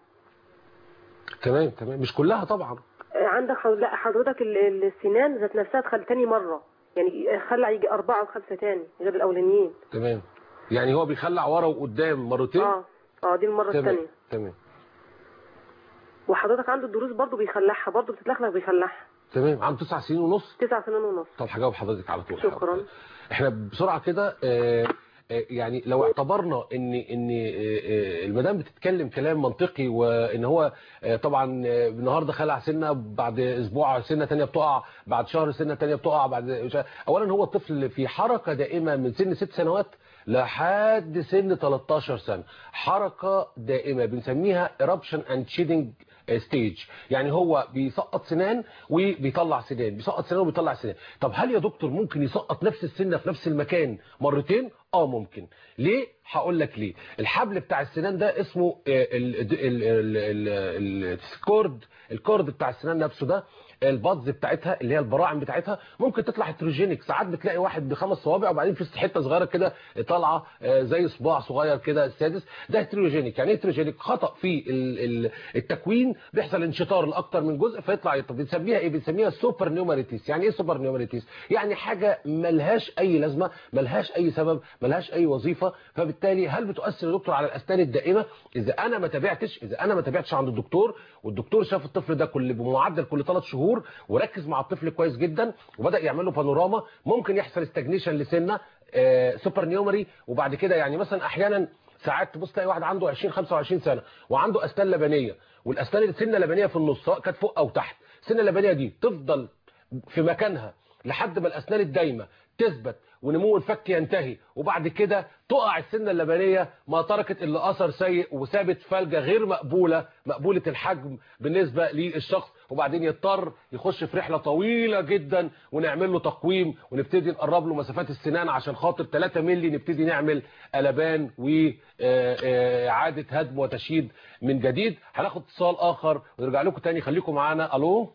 تمام تمام مش كلها طبعا آه، عندك حض- لا حضرتك ال- السنان ذات نفسها تخلي تاني مره يعني خلع يجي أربعة وخمسة تاني غير الأولانيين تمام يعني هو بيخلع ورا وقدام مرتين اه اه دي المرة تمام الثانية تمام وحضرتك عنده الدروس برضه بيخلعها برضه بتتلخلخ بيخلعها تمام عنده تسع سنين ونص تسع سنين ونص طب هجاوب حضرتك على طول شكرا احنا بسرعه كده آه، آه، يعني لو اعتبرنا ان ان آه، آه، المدام بتتكلم كلام منطقي وان هو آه، طبعا آه، النهارده خلع سنه بعد اسبوع سنه تانية بتقع بعد شهر سنه تانية بتقع بعد شهر. اولا هو الطفل في حركه دائمه من سن ست سنوات لحد سن 13 سنه حركه دائمه بنسميها eruption and shedding ستيج يعني هو بيسقط سنان وبيطلع سنان بيسقط سنان وبيطلع سنان طب هل يا دكتور ممكن يسقط نفس السنه في نفس المكان مرتين اه ممكن ليه هقول لك ليه الحبل بتاع السنان ده اسمه الكورد الكورد بتاع السنان نفسه ده البادز بتاعتها اللي هي البراعم بتاعتها ممكن تطلع هيتروجينيك ساعات بتلاقي واحد بخمس صوابع وبعدين في حته صغيره كده طالعه آه، زي صباع صغير كده السادس ده هيتروجينيك يعني ايه هيتروجينيك خطا في ال- ال- التكوين بيحصل انشطار لاكتر من جزء فيطلع يطلع بنسميها ايه بنسميها سوبر نيومريتيس يعني ايه سوبر نيومريتيس يعني حاجه ملهاش اي لازمه ملهاش اي سبب ملهاش اي وظيفه فبت وبالتالي هل بتؤثر يا دكتور على الاسنان الدائمه اذا انا ما تابعتش اذا انا ما تابعتش عند الدكتور والدكتور شاف الطفل ده كل بمعدل كل ثلاث شهور وركز مع الطفل كويس جدا وبدا يعمل له بانوراما ممكن يحصل استجنيشن لسنه آه سوبر نيومري وبعد كده يعني مثلا احيانا ساعات تبص تلاقي واحد عنده 20 25 سنه وعنده اسنان لبنيه والاسنان السنه لبنيه في النص سواء كانت فوق او تحت السنه اللبنيه دي تفضل في مكانها لحد ما الاسنان الدايمه تثبت ونمو الفك ينتهي وبعد كده تقع السنه اللبنيه ما تركت الا اثر سيء وسابت فلجه غير مقبوله مقبوله الحجم بالنسبه للشخص وبعدين يضطر يخش في رحله طويله جدا ونعمل له تقويم ونبتدي نقرب له مسافات السنان عشان خاطر 3 مللي نبتدي نعمل قلبان واعاده هدم وتشييد من جديد هناخد اتصال اخر ونرجع لكم تاني خليكم معانا الو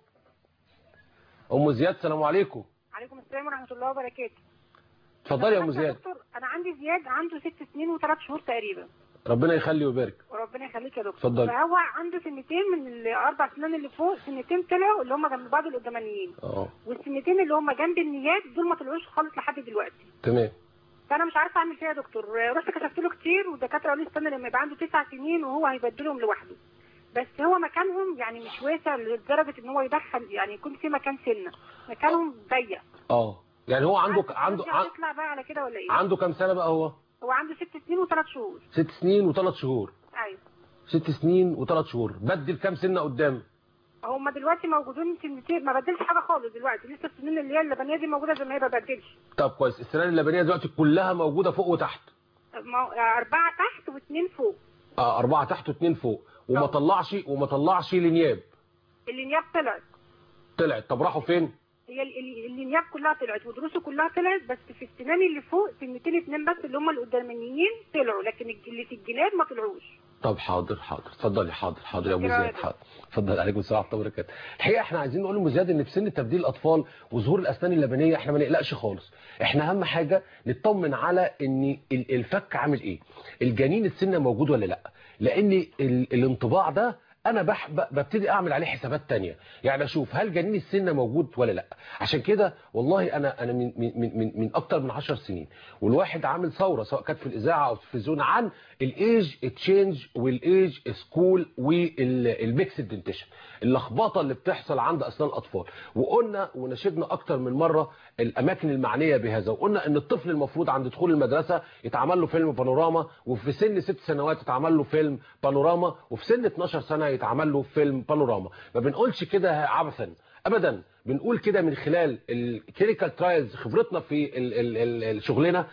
ام زياد السلام عليكم عليكم السلام ورحمه الله وبركاته اتفضلي يا ام بس زياد دكتور انا عندي زياد عنده ست سنين وثلاث شهور تقريبا ربنا يخلي ويبارك وربنا يخليك يا دكتور اتفضلي. فهو عنده سنتين من الاربع سنين اللي فوق سنتين طلعوا اللي هم جنب بعض القدامانيين اه والسنتين اللي هم جنب النيات دول ما طلعوش خالص لحد دلوقتي تمام فانا مش عارفه اعمل فيها يا دكتور رحت كشفت له كتير والدكاتره قالوا لي استنى لما يبقى عنده تسع سنين وهو هيبدلهم لوحده بس هو مكانهم يعني مش واسع لدرجه ان هو يدخل يعني يكون في مكان سنه مكانهم ضيق اه يعني هو عنده عنده عندي هتطلع بقى على كده ولا ايه عنده كام سنه بقى هو هو عنده ست سنين وثلاث شهور ست سنين وثلاث شهور ايوه ست سنين وثلاث شهور بدل كام سنه قدام هم دلوقتي موجودين سنتين ما بدلش حاجه خالص دلوقتي لسه السنين اللي هي اللبنيه دي موجوده زي ما هي ما بدلش طب كويس السنان اللبنيه دلوقتي كلها موجوده فوق وتحت مو- اربعه تحت واثنين فوق آه أربعة تحت واثنين فوق وما طلعش وما طلعش لنياب الانياب طلعت طلعت طب راحوا فين هي ال- ال- الانياب كلها طلعت ودروسه كلها طلعت بس في السنان اللي فوق سنتين اتنين بس اللي هم القدامانيين طلعوا لكن الج- اللي في الجناب ما طلعوش طب حاضر حاضر اتفضلي حاضر حاضر يا ابو شكرا يا زياد دكتور. حاضر اتفضل عليكم السلام ورحمه الله وبركاته الحقيقه احنا عايزين نقول لام زياد ان في سن تبديل الاطفال وظهور الاسنان اللبنيه احنا ما نقلقش خالص احنا اهم حاجه نطمن على ان ال- الفك عامل ايه الجنين السنه موجود ولا لا لان ال- الانطباع ده انا بح ب- ببتدي اعمل عليه حسابات تانية يعني اشوف هل جنين السنه موجود ولا لا عشان كده والله انا انا من من من من, من اكتر من 10 سنين والواحد عامل ثوره سواء كانت في الاذاعه او في التلفزيون عن الايج تشينج والايج سكول والميكس دنتيشن اللخبطه اللي بتحصل عند اسنان الاطفال وقلنا ونشدنا اكتر من مره الاماكن المعنيه بهذا وقلنا ان الطفل المفروض عند دخول المدرسه يتعمل له فيلم بانوراما وفي سن ست سنوات يتعمل له فيلم بانوراما وفي سن 12 سنه يتعمل له فيلم بانوراما ما بنقولش كده عبثا ابدا بنقول كده من خلال الكلينيكال ترايلز خبرتنا في ال- ال- ال- ال- شغلنا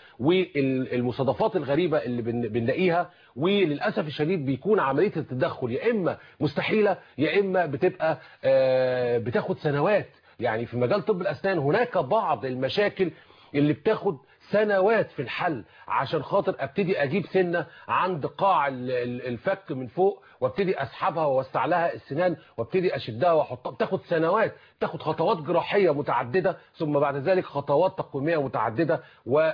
والمصادفات الغريبه اللي بن- بنلاقيها وللاسف الشديد بيكون عمليه التدخل يا اما مستحيله يا اما بتبقى آه، بتاخد سنوات يعني في مجال طب الاسنان هناك بعض المشاكل اللي بتاخد سنوات في الحل عشان خاطر ابتدي اجيب سنه عند قاع ال- ال- الفك من فوق وابتدي اسحبها واوسع لها السنان وابتدي اشدها واحطها بتاخد سنوات بتاخد خطوات جراحيه متعدده ثم بعد ذلك خطوات تقويميه متعدده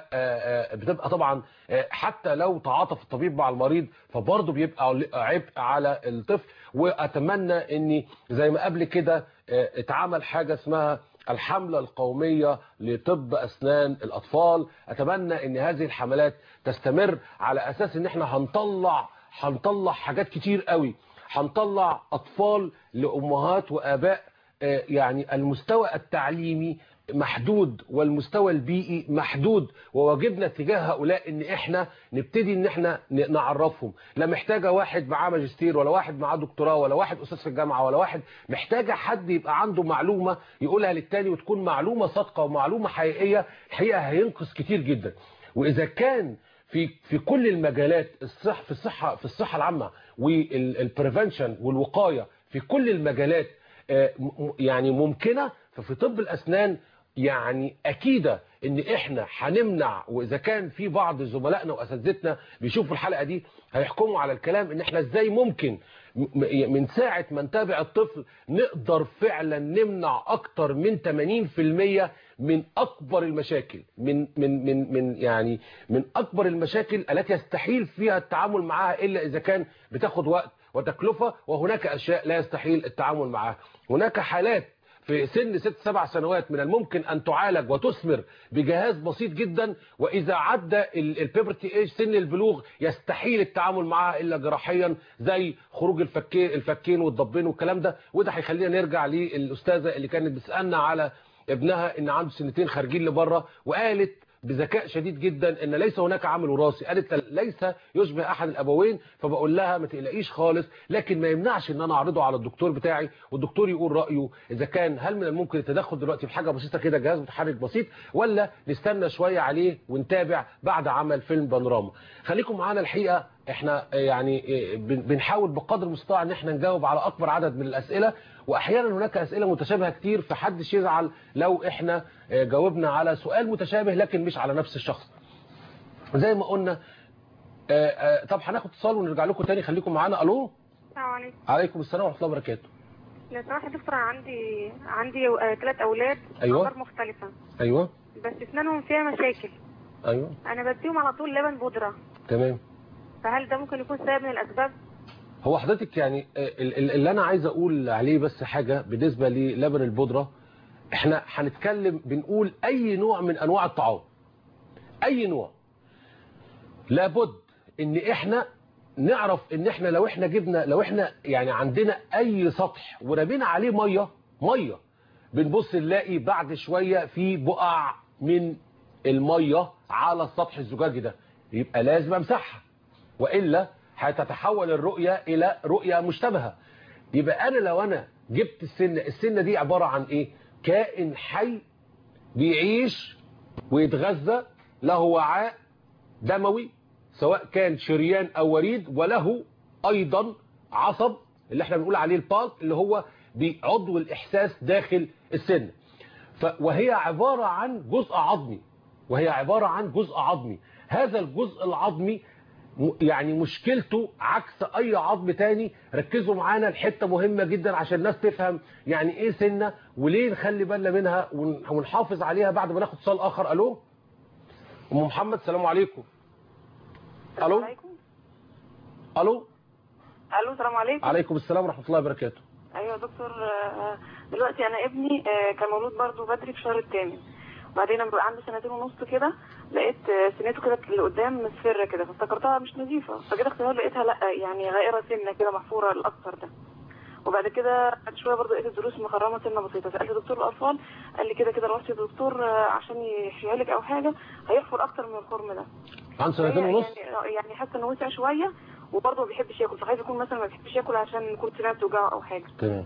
وبتبقى طبعا آه، حتى لو تعاطف الطبيب مع المريض فبرضه بيبقى عبء على الطفل واتمنى اني زي ما قبل كده آه، اتعمل حاجه اسمها الحملة القومية لطب أسنان الأطفال أتمنى أن هذه الحملات تستمر على أساس أن احنا هنطلع هنطلع حاجات كتير قوي هنطلع أطفال لأمهات وآباء آه، يعني المستوى التعليمي محدود والمستوى البيئي محدود وواجبنا تجاه هؤلاء ان احنا نبتدي ان احنا ن- نعرفهم لا محتاجه واحد معاه ماجستير ولا واحد معاه دكتوراه ولا واحد استاذ في الجامعه ولا واحد محتاجه حد يبقى عنده معلومه يقولها للتاني وتكون معلومه صادقه ومعلومه حقيقيه الحقيقه هينقذ كتير جدا واذا كان في في كل المجالات الصح في الصحه في الصحه العامه والبريفنشن والوقايه في كل المجالات آه، م- م- يعني ممكنه ففي طب الاسنان يعني اكيده ان احنا هنمنع واذا كان في بعض زملائنا واساتذتنا بيشوفوا الحلقه دي هيحكموا على الكلام ان احنا ازاي ممكن م- م- من ساعه ما نتابع الطفل نقدر فعلا نمنع اكتر من 80% من اكبر المشاكل من من من من يعني من اكبر المشاكل التي يستحيل فيها التعامل معها الا اذا كان بتاخد وقت وتكلفه وهناك اشياء لا يستحيل التعامل معها هناك حالات في سن ست سبع سنوات من الممكن أن تعالج وتثمر بجهاز بسيط جدا وإذا عدى البيبرتي ايج سن البلوغ يستحيل التعامل معها إلا جراحيا زي خروج الفكين, الفكين والضبين والكلام ده وده هيخلينا نرجع للأستاذة اللي كانت بتسألنا على ابنها ان عنده سنتين خارجين لبره وقالت بذكاء شديد جدا ان ليس هناك عامل وراثي قالت ليس يشبه احد الابوين فبقول لها ما تقلقيش خالص لكن ما يمنعش ان انا اعرضه على الدكتور بتاعي والدكتور يقول رايه اذا كان هل من الممكن التدخل دلوقتي في حاجه بسيطه كده جهاز متحرك بسيط ولا نستنى شويه عليه ونتابع بعد عمل فيلم بانوراما خليكم معانا الحقيقه احنا يعني بنحاول بقدر المستطاع ان احنا نجاوب على اكبر عدد من الاسئله واحيانا هناك اسئله متشابهه كتير فحدش يزعل لو احنا جاوبنا على سؤال متشابه لكن مش على نفس الشخص زي ما قلنا طب هناخد اتصال ونرجع لكم تاني خليكم معانا الو السلام عليكم عليكم السلام ورحمه الله وبركاته لو سمحت يا دكتور عندي عندي ثلاث اولاد أيوة. اعمار مختلفه ايوه بس اسنانهم فيها مشاكل ايوه انا بديهم على طول لبن بودره تمام فهل ده ممكن يكون سبب من الاسباب هو حضرتك يعني ال- ال- اللي انا عايز اقول عليه بس حاجه بالنسبه للبن البودره احنا هنتكلم بنقول اي نوع من انواع الطعام اي نوع لابد ان احنا نعرف ان احنا لو احنا جبنا لو احنا يعني عندنا اي سطح ورمينا عليه ميه ميه بنبص نلاقي بعد شويه في بقع من الميه على السطح الزجاجي ده يبقى لازم امسحها والا هتتحول الرؤيه الى رؤيه مشتبهه يبقى انا لو انا جبت السنه السنه دي عباره عن ايه كائن حي بيعيش ويتغذى له وعاء دموي سواء كان شريان او وريد وله ايضا عصب اللي احنا بنقول عليه البالك اللي هو بعضو الاحساس داخل السن ف وهي عبارة عن جزء عظمي وهي عبارة عن جزء عظمي هذا الجزء العظمي م- يعني مشكلته عكس اي عظم تاني ركزوا معانا الحتة مهمة جدا عشان الناس تفهم يعني ايه سنة وليه نخلي بالنا منها ون- ونحافظ عليها بعد ما ناخد اتصال اخر الو ام محمد السلام عليكم الو الو الو السلام عليكم عليكم السلام ورحمة الله وبركاته ايوه يا دكتور آه، دلوقتي انا ابني آه، كان مولود برضو بدري في الشهر الثامن وبعدين لما بقى عنده سنتين ونص كده لقيت آه، سنته كده اللي قدام مصفرة كده فافتكرتها مش نظيفة فجيت اختبار لقيتها لا يعني غائرة سنة كده محفورة الاكثر ده وبعد كده بعد شويه برضه لقيت الضروس مخرمه سنه بسيطه سالت دكتور الاطفال قال لي كده كده لو رحت للدكتور آه، عشان يحشيها لك او حاجه هيحفر اكتر من الخرم ده عن سنتين هي ونص يعني يعني حاسه انه وسع شويه وبرضه ما بيحبش ياكل فخايف يكون مثلا ما بيحبش ياكل عشان يكون سنانه بتوجعه او حاجه تمام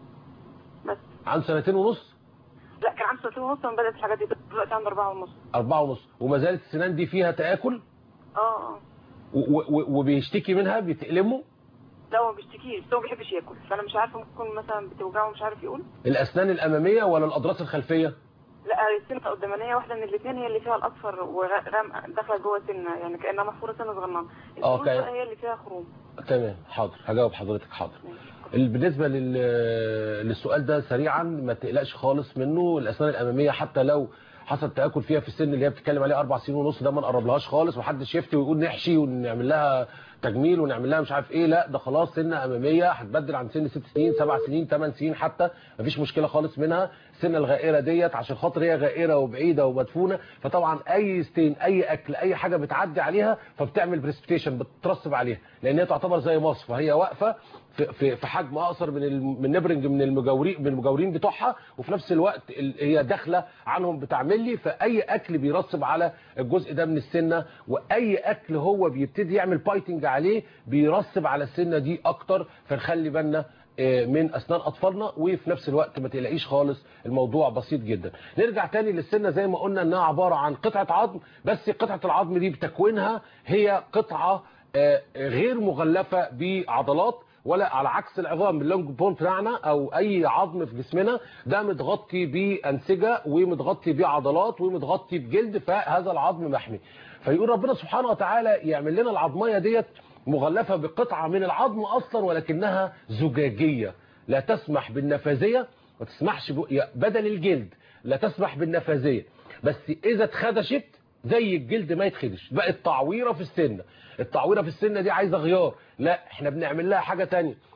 بس عن سنتين ونص لا كان عنده سنتين ونص لما بدات الحاجات دي دلوقتي عنده اربعه ونص أربعة ونص وما زالت السنان دي فيها تآكل اه اه و- و- وبيشتكي منها بتألمه لا هو ما بيشتكيش بس هو ما بيحبش ياكل فانا مش عارفه ممكن يكون مثلا بتوجعه ومش عارف يقول الأسنان الأمامية ولا الأضراس الخلفية لا السنه القدامانيه واحده من الاثنين هي اللي فيها الاصفر وغام داخله جوه سنه يعني كانها محفوره سنه صغننه اه، الفروج كان- بقى هي اللي فيها خروم تمام حاضر هجاوب حضرتك حاضر ال- بالنسبة لل... للسؤال ده سريعا ما تقلقش خالص منه الأسنان الأمامية حتى لو حصل تآكل فيها في السن اللي هي بتتكلم عليه أربع سنين ونص ده ما نقربلهاش خالص ومحدش يفتي ويقول نحشي ونعمل لها تجميل ونعمل لها مش عارف ايه لا ده خلاص سنة أمامية هتبدل عن سن ست سنين سبع سنين ثمان سنين حتى مفيش مشكلة خالص منها السنة الغائرة ديت عشان خاطر هي غائرة وبعيدة ومدفونة فطبعا أي ستين أي أكل أي حاجة بتعدي عليها فبتعمل بريسبتيشن بترسب عليها لأن هي تعتبر زي مصفى هي واقفة في في في حجم اقصر من الم- من نبرنج من المجاورين من المجاورين بتوعها وفي نفس الوقت ال- هي داخله عنهم بتعمل لي فاي اكل بيرسب على الجزء ده من السنه واي اكل هو بيبتدي يعمل بايتنج عليه بيرسب على السنه دي اكتر فنخلي بالنا آه، من اسنان اطفالنا وفي نفس الوقت ما تقلقيش خالص الموضوع بسيط جدا نرجع تاني للسنه زي ما قلنا انها عباره عن قطعه عظم بس قطعه العظم دي بتكوينها هي قطعه آه، غير مغلفه بعضلات ولا على عكس العظام اللونج بون بتاعنا او اي عظم في جسمنا ده متغطي بانسجه ومتغطي بعضلات ومتغطي بجلد فهذا العظم محمي فيقول ربنا سبحانه وتعالى يعمل لنا العظميه ديت مغلفه بقطعه من العظم اصلا ولكنها زجاجيه لا تسمح بالنفاذيه ما تسمحش ب... يا- بدل الجلد لا تسمح بالنفاذيه بس اذا اتخدشت زي الجلد ما يتخدش بقت تعويره في السنه التعويره في السنه دي عايزه غيار لا احنا بنعمل لها حاجه تانية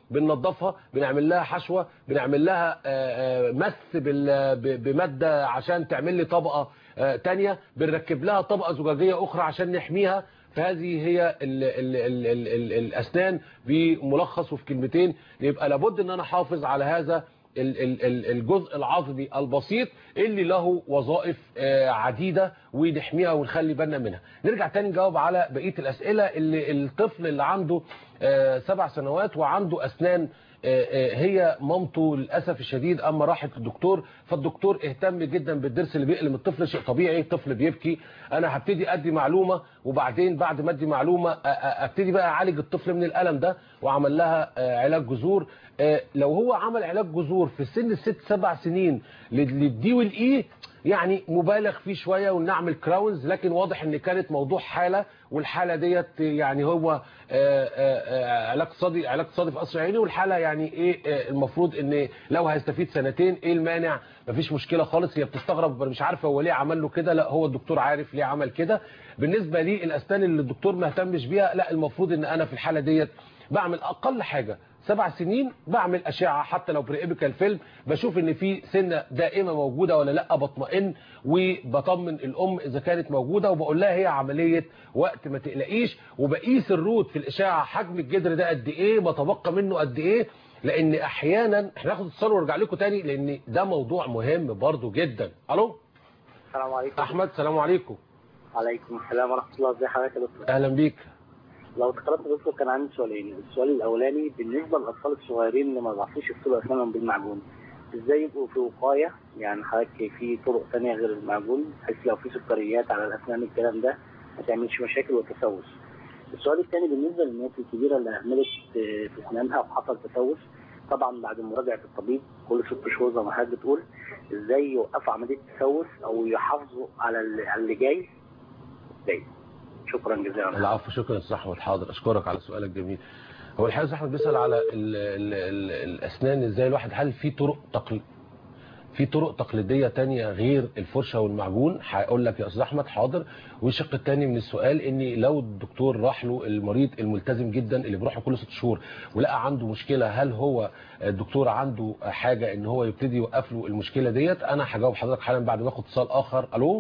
بننظفها بنعمل لها حشوه بنعمل لها آه، آه، مس بال- ب- بماده عشان تعمل لي طبقه آه، تانية بنركب لها طبقه زجاجيه اخرى عشان نحميها فهذه هي ال ال ال ال ال الاسنان بملخص وفي كلمتين يبقى لابد ان انا احافظ على هذا ال- ال- ال- الجزء العظمي البسيط اللي له وظائف آه، عديدة ونحميها ونخلي بالنا منها نرجع تاني نجاوب على بقية الأسئلة اللي الطفل اللي عنده آه، سبع سنوات وعنده أسنان آه، آه، هي مامته للأسف الشديد أما راحت للدكتور فالدكتور اهتم جدا بالضرس اللي بيألم الطفل شيء طبيعي الطفل بيبكي أنا هبتدي أدي معلومة وبعدين بعد ما أدي معلومة آه، آه، أبتدي بقى أعالج الطفل من الألم ده وعمل لها آه، علاج جذور آه، لو هو عمل علاج جذور في سن الست سبع سنين للدي والاي يعني مبالغ فيه شويه ونعمل كراونز لكن واضح ان كانت موضوع حاله والحاله ديت يعني هو آه، آه، آه، علاج اقتصادي علاج اقتصادي في قصر عيني والحاله يعني ايه آه، المفروض ان لو هيستفيد سنتين ايه المانع مفيش مشكله خالص هي بتستغرب مش عارفه هو ليه عمل له كده لا هو الدكتور عارف ليه عمل كده بالنسبه لي الاسنان اللي الدكتور ما اهتمش بيها لا المفروض ان انا في الحاله ديت بعمل اقل حاجه سبع سنين بعمل اشعه حتى لو بريبيكال فيلم بشوف ان في سنه دائمه موجوده ولا لا بطمئن وبطمن الام اذا كانت موجوده وبقول لها هي عمليه وقت ما تقلقيش وبقيس الروت في الاشعه حجم الجدر ده قد ايه بتبقى منه قد ايه لان احيانا احنا هناخد اتصال وارجع لكم تاني لان ده موضوع مهم برضو جدا الو السلام عليكم احمد السلام عليكم عليكم السلام ورحمه الله ازي حضرتك يا دكتور اهلا بيك لو تقرأت يا دكتور كان عندي سؤالين السؤال الاولاني بالنسبه للاطفال الصغيرين اللي ما بيعرفوش يغسلوا اسنانهم بالمعجون ازاي يبقوا في وقايه يعني حضرتك في طرق ثانيه غير المعجون بحيث لو في سكريات على الاسنان الكلام ده ما تعملش مشاكل وتسوس السؤال الثاني بالنسبه للناس الكبيره اللي اهملت آه، في اسنانها وحصل تسوس طبعا بعد مراجعه الطبيب كل ست شهور زي ما حضرتك بتقول ازاي يوقفوا عمليه التسوس او يحافظوا على اللي على اللي جاي ازاي شكرا جزيلا العفو شكرا يا استاذ احمد حاضر اشكرك على سؤالك الجميل هو الحقيقه يا استاذ احمد بيسال على ال ال ال الاسنان ازاي الواحد هل في طرق تقليد في طرق تقليديه تانية غير الفرشه والمعجون هقول لك يا استاذ احمد حاضر والشق الثاني من السؤال ان لو الدكتور راح له المريض الملتزم جدا اللي بيروح له كل ست شهور ولقى عنده مشكله هل هو الدكتور عنده حاجه ان هو يبتدي يوقف له المشكله ديت انا هجاوب حضرتك حالا بعد ما اخد اتصال اخر الو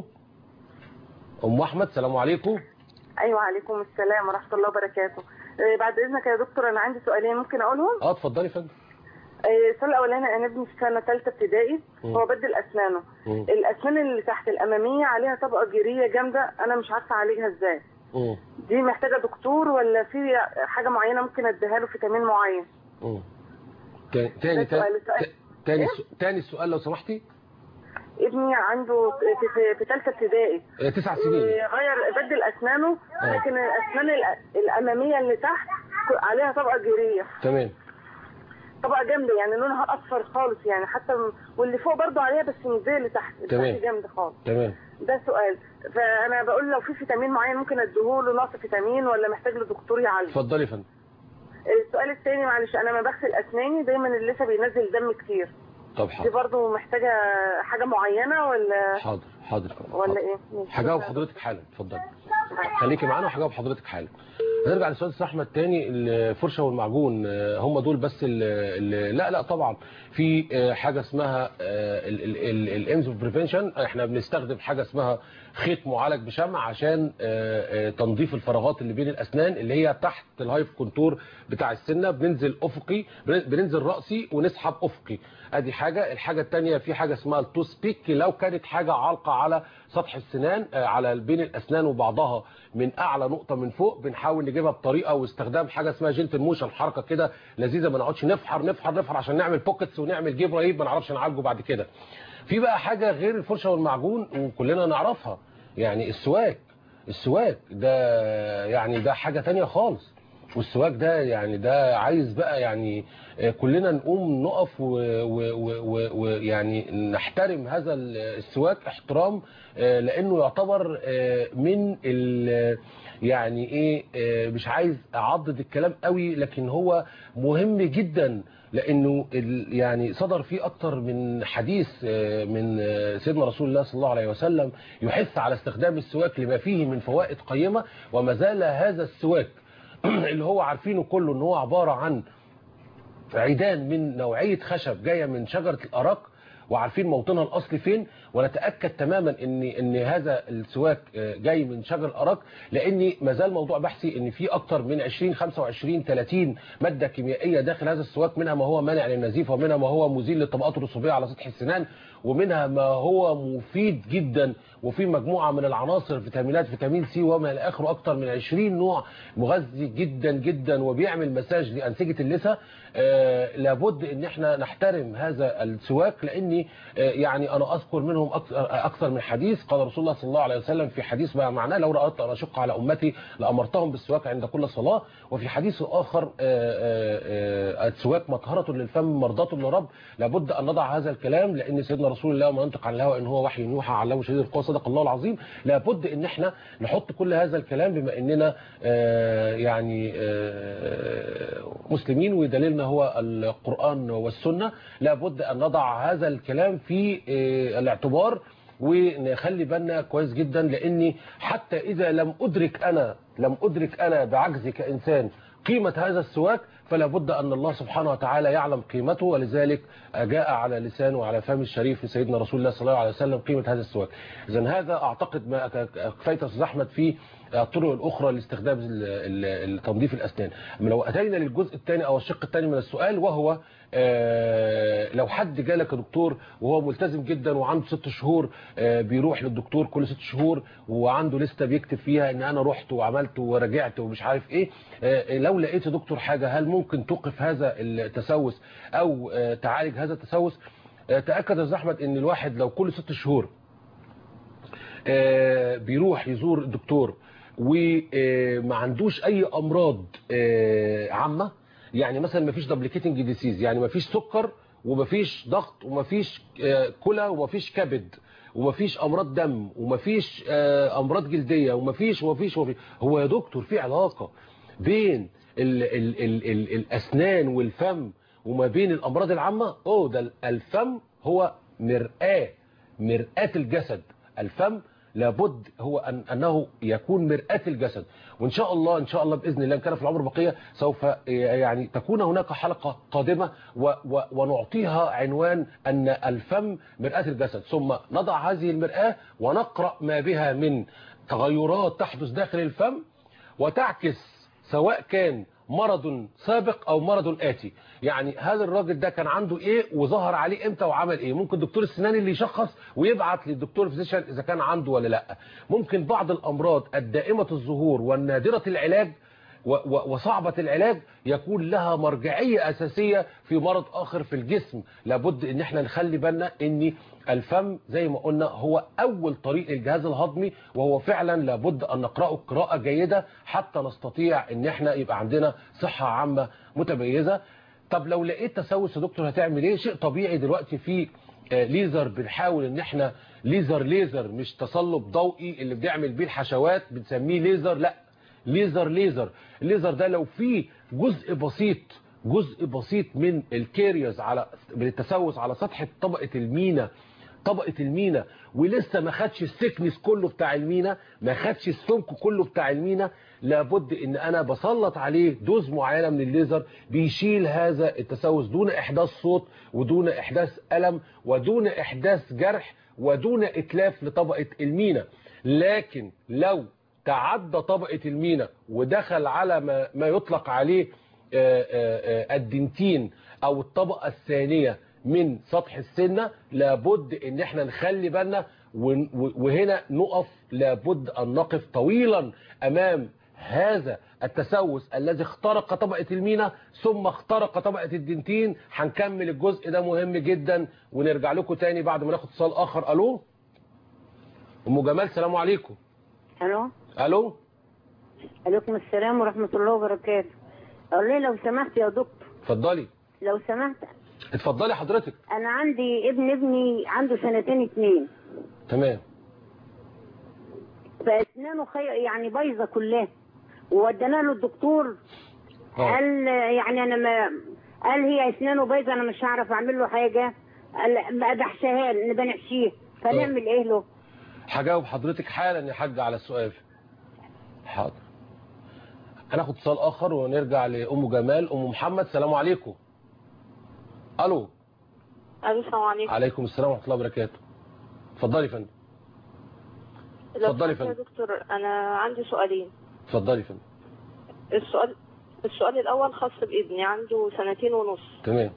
ام احمد السلام عليكم ايوه عليكم السلام ورحمه الله وبركاته آه، بعد اذنك يا دكتور انا عندي سؤالين ممكن اقولهم اه اتفضلي يا فندم آه، السؤال الاولاني انا ابني في سنه ثالثه ابتدائي مم. هو بدل اسنانه مم. الاسنان اللي تحت الاماميه عليها طبقه جيريه جامده انا مش عارفه اعالجها ازاي مم. دي محتاجه دكتور ولا في حاجه معينه ممكن اديها له فيتامين معين مم. تا- تاني ده سؤال. تاني السؤال- تاني إيه؟ سو- تاني السؤال لو سمحتي ابني عنده في في, في ثالثه ابتدائي آه، تسع سنين آه، غير بدل اسنانه آه. لكن الاسنان الأ- الاماميه اللي تحت عليها طبقه جيريه تمام طبقه جامده يعني لونها اصفر خالص يعني حتى م- واللي فوق برضو عليها بس مش زي اللي تحت اللي تمام. تحت جامده خالص تمام ده سؤال فانا بقول لو في فيتامين معين ممكن اديهوله نقص فيتامين ولا محتاج له دكتور يعالجه اتفضلي يا فندم السؤال الثاني معلش انا لما بغسل اسناني دايما اللثه بينزل دم كتير طب دي حاضر برضو محتاجه حاجه معينه ولا حاضر حاضر ولا ايه ماشي. هجاوب حضرتك حالا اتفضلي خليكي معانا وهجاوب حضرتك حالا نرجع لسؤال استاذ احمد تاني الفرشه والمعجون آه، هم دول بس ال ال لا لا طبعا في آه، حاجه اسمها الامز اوف بريفنشن احنا بنستخدم حاجه اسمها خيط معالج بشمع عشان آه، آه، تنظيف الفراغات اللي بين الاسنان اللي هي تحت الهايف كونتور بتاع السنه بننزل افقي بن- بننزل راسي ونسحب افقي ادي حاجه الحاجه الثانيه في حاجه اسمها التوس بيك لو كانت حاجه عالقه على سطح السنان آه، على بين الاسنان وبعضها من اعلى نقطه من فوق بنحاول نجيبها بطريقه واستخدام حاجه اسمها جنتل موشن حركه كده لذيذه ما نقعدش نفحر نفحر نفحر عشان نعمل بوكيتس ونعمل جيب رهيب ما نعرفش نعالجه بعد كده في بقى حاجه غير الفرشه والمعجون وكلنا نعرفها يعني السواك السواك ده يعني ده حاجه تانية خالص والسواك ده يعني ده عايز بقى يعني آه، كلنا نقوم نقف ويعني نحترم هذا السواك احترام آه، لانه يعتبر آه، من ال- يعني ايه آه، مش عايز اعضد الكلام قوي لكن هو مهم جدا لانه ال- يعني صدر فيه اكتر من حديث آه، من آه، سيدنا رسول الله صلى الله عليه وسلم يحث على استخدام السواك لما فيه من فوائد قيمه وما زال هذا السواك اللي هو عارفينه كله ان هو عباره عن عيدان من نوعية خشب جاية من شجرة الأراك وعارفين موطنها الأصلي فين ونتأكد تماما ان ان هذا السواك آه، جاي من شجر الأراك لأن ما زال موضوع بحثي ان في أكتر من 20 25 30 مادة كيميائية داخل هذا السواك منها ما هو مانع للنزيف ومنها ما هو مزيل للطبقات الرسوبية على سطح السنان ومنها ما هو مفيد جدا وفي مجموعة من العناصر فيتامينات فيتامين سي وما إلى آخره أكتر من 20 نوع مغذي جدا جدا وبيعمل مساج لأنسجة اللثة آه لابد ان احنا نحترم هذا السواك لاني آه يعني انا اذكر منهم أكثر, اكثر من حديث قال رسول الله صلى الله عليه وسلم في حديث ما معناه لو رأيت ان اشق على امتي لامرتهم بالسواك عند كل صلاة وفي حديث اخر آه آه آه السواك مطهرة للفم مرضاة للرب لابد ان نضع هذا الكلام لان سيدنا رسول الله ما ينطق عن الهوى ان هو وحي يوحى علمه شديد القوى صدق الله العظيم لابد ان احنا نحط كل هذا الكلام بما اننا آه يعني آه مسلمين ودليلنا هو القرآن والسنة لابد أن نضع هذا الكلام في الاعتبار ونخلي بالنا كويس جدا لأني حتى إذا لم أدرك أنا لم أدرك أنا بعجزي كإنسان قيمة هذا السواك فلا بد أن الله سبحانه وتعالى يعلم قيمته ولذلك جاء على لسان وعلى فم الشريف سيدنا رسول الله صلى الله عليه وسلم قيمة هذا السواك إذا هذا أعتقد ما كفيت أستاذ أحمد في الطرق الأخرى لاستخدام تنظيف الأسنان أما لو أتينا للجزء الثاني أو الشق الثاني من السؤال وهو لو حد جالك يا دكتور وهو ملتزم جدا وعنده ست شهور بيروح للدكتور كل ست شهور وعنده لسته بيكتب فيها ان انا رحت وعملت ورجعت ومش عارف ايه لو لقيت يا دكتور حاجة هل ممكن توقف هذا التسوس او تعالج هذا التسوس تأكد يا احمد ان الواحد لو كل ست شهور بيروح يزور الدكتور وما عندوش اي امراض عامة يعني مثلا ما فيش دبليكيتنج ديسيز يعني ما فيش سكر وما فيش ضغط وما فيش كلى وما فيش كبد وما فيش امراض دم وما فيش امراض جلديه وما فيش وما فيش هو يا دكتور في علاقه بين ال ال ال ال الاسنان والفم وما بين الامراض العامه اوه ده الفم هو مرآة مرآة الجسد الفم لابد هو أن أنه يكون مرآة الجسد وإن شاء الله إن شاء الله بإذن الله إن كان في العمر بقية سوف يعني تكون هناك حلقة قادمة و و ونعطيها عنوان أن الفم مرآة الجسد ثم نضع هذه المرآة ونقرأ ما بها من تغيرات تحدث داخل الفم وتعكس سواء كان مرض سابق او مرض آتي يعني هذا الراجل ده كان عنده ايه وظهر عليه امتى وعمل ايه ممكن دكتور السنان اللي يشخص ويبعت للدكتور فيزيشن اذا كان عنده ولا لا ممكن بعض الامراض الدائمة الظهور والنادرة العلاج وصعبة العلاج يكون لها مرجعية أساسية في مرض آخر في الجسم لابد ان احنا نخلي بالنا ان الفم زي ما قلنا هو أول طريق الجهاز الهضمي وهو فعلا لابد أن نقرأه قراءة جيدة حتى نستطيع ان احنا يبقى عندنا صحة عامة متميزة طب لو لقيت تسوس يا دكتور هتعمل ايه شيء طبيعي دلوقتي في ليزر بنحاول ان احنا ليزر ليزر مش تصلب ضوئي اللي بنعمل بيه الحشوات بنسميه ليزر لا ليزر ليزر الليزر ده لو فيه جزء بسيط جزء بسيط من الكيريوز على من التسوس على سطح طبقة المينا طبقة المينا ولسه ما خدش السكنس كله بتاع المينا ما خدش السمك كله بتاع المينا لابد ان انا بسلط عليه دوز معينة من الليزر بيشيل هذا التسوس دون احداث صوت ودون احداث ألم ودون احداث جرح ودون اتلاف لطبقة المينا لكن لو تعدى طبقة المينا ودخل على ما, ما يطلق عليه الدنتين او الطبقة الثانية من سطح السنة لابد ان احنا نخلي بالنا وهنا نقف لابد ان نقف طويلا امام هذا التسوس الذي اخترق طبقة المينا ثم اخترق طبقة الدنتين هنكمل الجزء ده مهم جدا ونرجع لكم تاني بعد ما ناخد اتصال اخر الو ام جمال سلام عليكم الو الو عليكم السلام ورحمة الله وبركاته اقول لي لو سمحت يا دكتور اتفضلي لو سمحت اتفضلي حضرتك انا عندي ابن ابني عنده سنتين اتنين تمام فاسنانه خي... يعني بايظه كلها وودينا له الدكتور قال يعني انا ما قال هي اسنانه بايظه انا مش هعرف اعمل له حاجه قال ما ادحشها نبقى نحشيه فنعمل ايه له هجاوب حضرتك حالا يا حاج على السؤال حاضر هناخد اتصال اخر ونرجع لام جمال ام محمد سلام عليكم الو الو السلام عليكم عليكم السلام ورحمه الله وبركاته اتفضلي يا فندم لو اتفضلي يا سمحت يا فندم. دكتور انا عندي سؤالين اتفضلي يا فندم السؤال السؤال الاول خاص بابني عنده سنتين ونص تمام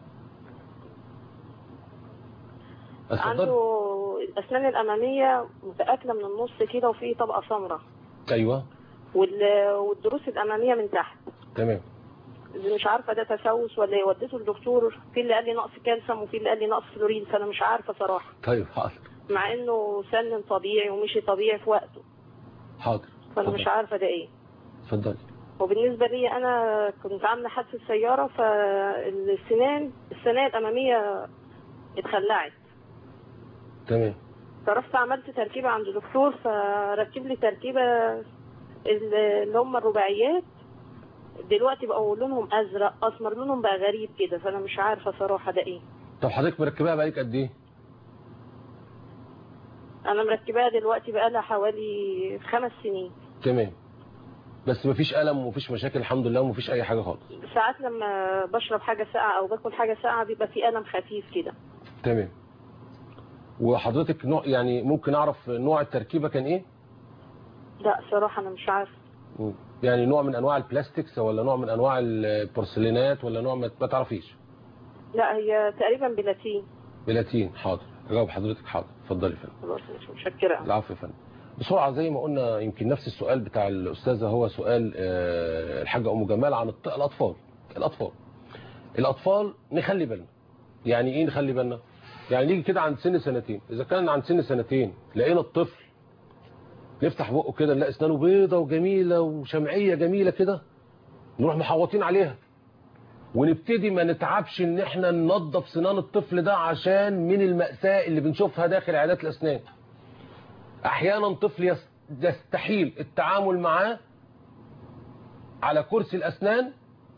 اتفضلي عنده الاسنان الاماميه متاكله من النص كده وفيه طبقه سمراء ايوه وال- والضروس الاماميه من تحت تمام مش عارفه ده تسوس ولا ايه وديته للدكتور في اللي قال لي نقص كالسيوم وفي اللي قال لي نقص فلورين فانا مش عارفه صراحه طيب حاضر مع انه سن طبيعي ومشي طبيعي في وقته حاضر فانا مش عارفه ده ايه اتفضلي وبالنسبه لي انا كنت عامله حادثه سياره فالسنان السنان الاماميه اتخلعت تمام فرحت عملت تركيبه عند دكتور فركب لي تركيبه ال- اللي هم الرباعيات دلوقتي بقوا لونهم ازرق اسمر لونهم بقى غريب كده فانا مش عارفه صراحه ده ايه طب حضرتك مركباها بقالك قد ايه انا مركباها دلوقتي بقى لها حوالي خمس سنين تمام بس مفيش الم ومفيش مشاكل الحمد لله ومفيش اي حاجه خالص ساعات لما بشرب حاجه ساقعه او باكل حاجه ساقعه بيبقى في الم خفيف كده تمام وحضرتك نوع يعني ممكن اعرف نوع التركيبه كان ايه لا صراحه انا مش عارفه مم. يعني نوع من انواع البلاستيكس ولا نوع من انواع البورسلينات ولا نوع ما ما تعرفيش لا هي تقريبا بلاتين بلاتين حاضر اجاوب حضرتك حاضر اتفضلي يا فندم خلاص مش متشكره العفو يا فندم بسرعه زي ما قلنا يمكن نفس السؤال بتاع الاستاذه هو سؤال آه، الحاجه ام جمال عن الط- الاطفال الاطفال الاطفال نخلي بالنا يعني ايه نخلي بالنا يعني نيجي كده عند سن سنتين اذا كان عند سن سنتين لقينا الطفل نفتح بقه كده نلاقي اسنانه بيضه وجميله وشمعيه جميله كده نروح محوطين عليها ونبتدي ما نتعبش ان احنا ننظف سنان الطفل ده عشان من المأساة اللي بنشوفها داخل عيادات الاسنان احيانا طفل يس- يستحيل التعامل معاه على كرسي الاسنان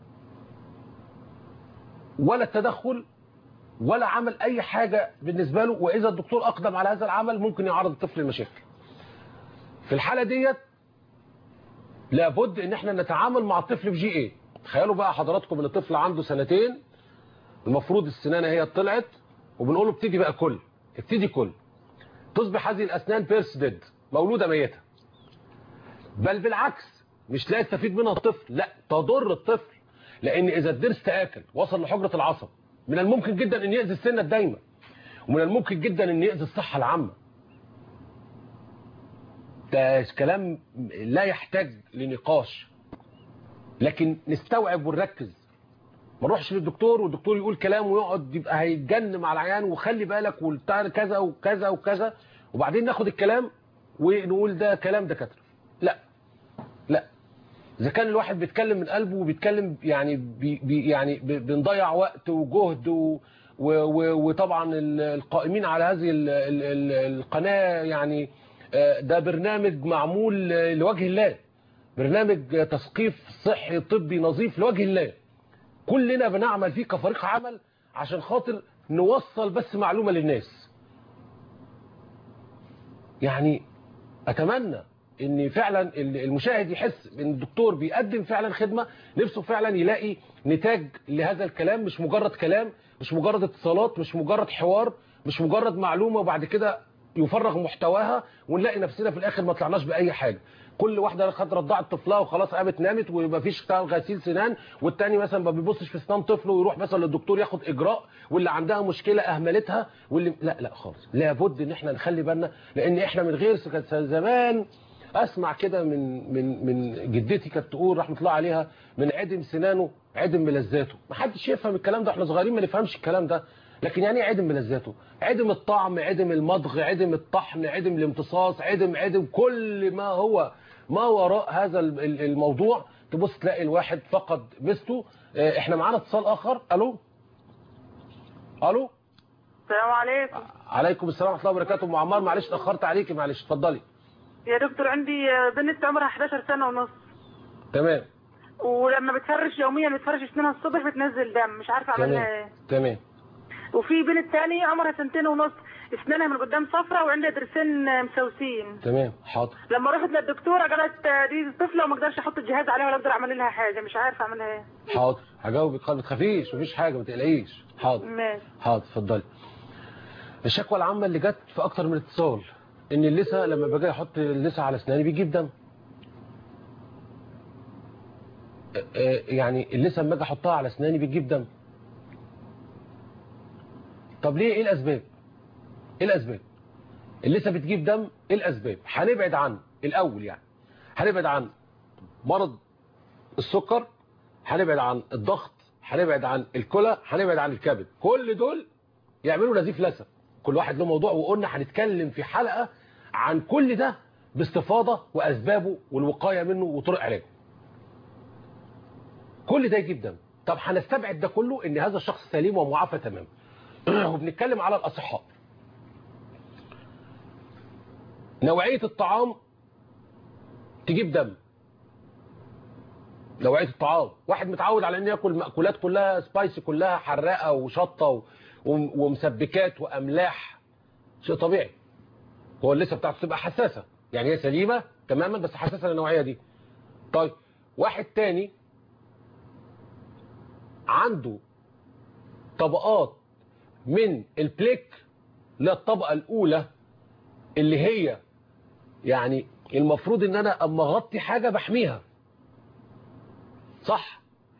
ولا التدخل ولا عمل اي حاجة بالنسبة له واذا الدكتور اقدم على هذا العمل ممكن يعرض الطفل لمشاكل في الحالة ديت لابد ان احنا نتعامل مع الطفل بجي ايه تخيلوا بقى حضراتكم ان الطفل عنده سنتين المفروض السنانه هي طلعت وبنقول له ابتدي بقى كل ابتدي كل تصبح هذه الاسنان بيرس ديد مولوده ميته بل بالعكس مش لا يستفيد منها الطفل لا تضر الطفل لان اذا الضرس تاكل وصل لحجره العصب من الممكن جدا ان يأذي السنه الدايمه ومن الممكن جدا ان يأذي الصحه العامه ده كلام لا يحتاج لنقاش لكن نستوعب ونركز ما نروحش للدكتور والدكتور يقول كلام ويقعد يبقى هيتجن مع العيان وخلي بالك وبتاع كذا وكذا وكذا وبعدين ناخد الكلام ونقول ده كلام دكاتره لا لا اذا كان الواحد بيتكلم من قلبه وبيتكلم يعني بي بي يعني ب- بنضيع وقت وجهد و و و وطبعا ال- القائمين على هذه ال ال ال القناه يعني آه، ده برنامج معمول آه، لوجه الله برنامج تثقيف صحي طبي نظيف لوجه الله كلنا بنعمل فيه كفريق عمل عشان خاطر نوصل بس معلومة للناس يعني اتمنى ان فعلا المشاهد يحس ان الدكتور بيقدم فعلا خدمة نفسه فعلا يلاقي نتاج لهذا الكلام مش مجرد كلام مش مجرد اتصالات مش مجرد حوار مش مجرد معلومة وبعد كده يفرغ محتواها ونلاقي نفسنا في الاخر ما طلعناش باي حاجه كل واحده خدت رضعت طفلها وخلاص قامت نامت ومفيش بتاع غسيل سنان والتاني مثلا ما بيبصش في سنان طفله ويروح مثلا للدكتور ياخد اجراء واللي عندها مشكله اهملتها واللي لا لا خالص لابد ان احنا نخلي بالنا لان احنا من غير كانت زمان اسمع كده من من من جدتي كانت تقول رحمه الله عليها من عدم سنانه عدم ملذاته ما حدش يفهم الكلام ده احنا صغيرين ما نفهمش الكلام ده لكن يعني ايه عدم ملذاته عدم الطعم عدم المضغ عدم الطحن عدم الامتصاص عدم عدم كل ما هو ما وراء هذا ال- ال- الموضوع تبص تلاقي الواحد فقد ميزته اه، احنا معانا اتصال اخر الو الو السلام عليكم عليكم السلام ورحمه الله وبركاته ام عمار معلش اتاخرت عليكي معلش اتفضلي يا دكتور عندي بنت عمرها 11 سنة ونص تمام ولما بتفرش يوميا بتفرش اسنانها الصبح بتنزل دم مش عارفة اعمل لها تمام ايه تمام وفي بنت تانية عمرها سنتين ونص اسنانها من قدام صفرة وعندها ضرسين مسوسين تمام حاضر لما رحت للدكتوره قالت آه، دي طفله وما اقدرش احط الجهاز عليها ولا اقدر اعمل لها حاجه مش عارفه اعملها ايه حاضر هجاوبك خالص ما تخافيش مفيش حاجه ما تقلقيش حاضر ماشي حاضر اتفضلي الشكوى العامه اللي جت في اكتر من اتصال ان اللثه لما باجي احط اللثه على اسناني بيجيب دم آه، آه، يعني اللثه لما اجي احطها على اسناني بتجيب دم طب ليه ايه الاسباب ايه الاسباب اللثه بتجيب دم ايه الاسباب هنبعد عن الاول يعني هنبعد عن مرض السكر هنبعد عن الضغط هنبعد عن الكلى هنبعد عن الكبد كل دول يعملوا نزيف لثه كل واحد له موضوع وقلنا هنتكلم في حلقه عن كل ده باستفاضه واسبابه والوقايه منه وطرق علاجه كل ده يجيب دم طب هنستبعد ده كله ان هذا الشخص سليم ومعافى تماما وبنتكلم على الاصحاء نوعيه الطعام تجيب دم نوعيه الطعام واحد متعود على انه ياكل مأكولات كلها سبايسي كلها حراقه وشطه و- وم- ومسبكات واملاح شيء طبيعي هو اللثه بتاعته تبقى حساسه يعني هي سليمه تماما بس حساسه للنوعيه دي طيب واحد تاني عنده طبقات من البليك للطبقه الاولى اللي هي يعني المفروض ان انا اما اغطي حاجه بحميها صح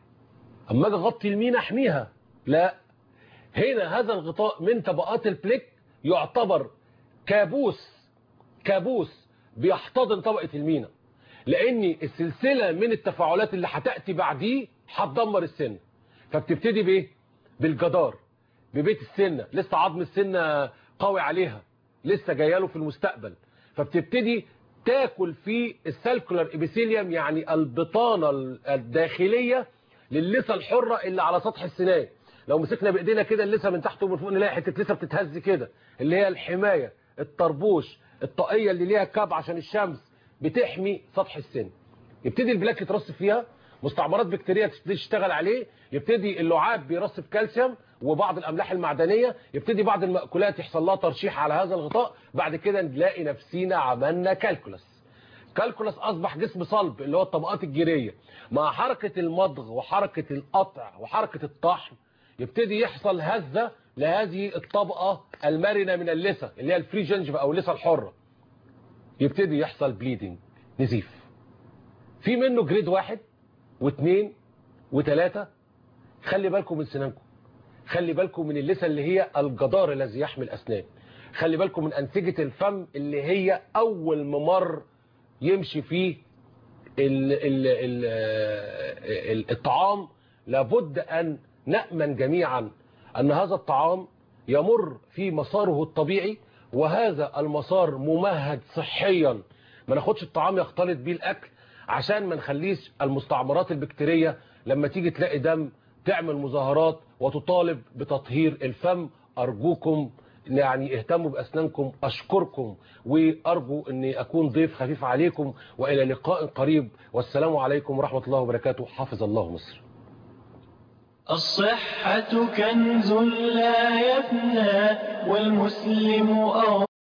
اما اجي اغطي المينا احميها لا هنا هذا الغطاء من طبقات البليك يعتبر كابوس كابوس بيحتضن طبقة المينا لان السلسلة من التفاعلات اللي هتأتي بعديه هتدمر السن فبتبتدي بايه بالجدار ببيت السنة لسه عظم السنة قوي عليها لسه جاياله في المستقبل فبتبتدي تاكل في السالكولار ابيثيليوم يعني البطانة الداخلية للثة الحرة اللي على سطح السنان لو مسكنا بايدينا كده اللثه من تحت ومن فوق نلاقي حته لثه بتتهز كده اللي هي الحمايه الطربوش الطاقيه اللي ليها كاب عشان الشمس بتحمي سطح السن يبتدي البلاك يترص فيها مستعمرات بكتيريه تبتدي تشتغل عليه يبتدي اللعاب بيرصف كالسيوم وبعض الاملاح المعدنيه يبتدي بعض المأكولات يحصل لها ترشيح على هذا الغطاء بعد كده نلاقي نفسينا عملنا كالكولس كالكولس اصبح جسم صلب اللي هو الطبقات الجيريه مع حركه المضغ وحركه القطع وحركه الطحن يبتدي يحصل هزه لهذه الطبقه المرنه من اللثه اللي هي الفري جنجف او اللثه الحره يبتدي يحصل بليدنج نزيف في منه جريد واحد واثنين وثلاثة خلي بالكم من سنانكم خلي بالكم من اللثه اللي هي الجدار الذي يحمي الاسنان خلي بالكم من انسجه الفم اللي هي اول ممر يمشي فيه ال ال ال ال الطعام لابد أن نأمن جميعا أن هذا الطعام يمر في مساره الطبيعي وهذا المسار ممهد صحيا ما ناخدش الطعام يختلط بيه الأكل عشان ما نخليش المستعمرات البكتيرية لما تيجي تلاقي دم تعمل مظاهرات وتطالب بتطهير الفم أرجوكم يعني اهتموا بأسنانكم أشكركم وأرجو أني أكون ضيف خفيف عليكم وإلى لقاء قريب والسلام عليكم ورحمة الله وبركاته حافظ الله مصر الصحة كنز لا يفنى والمسلم أو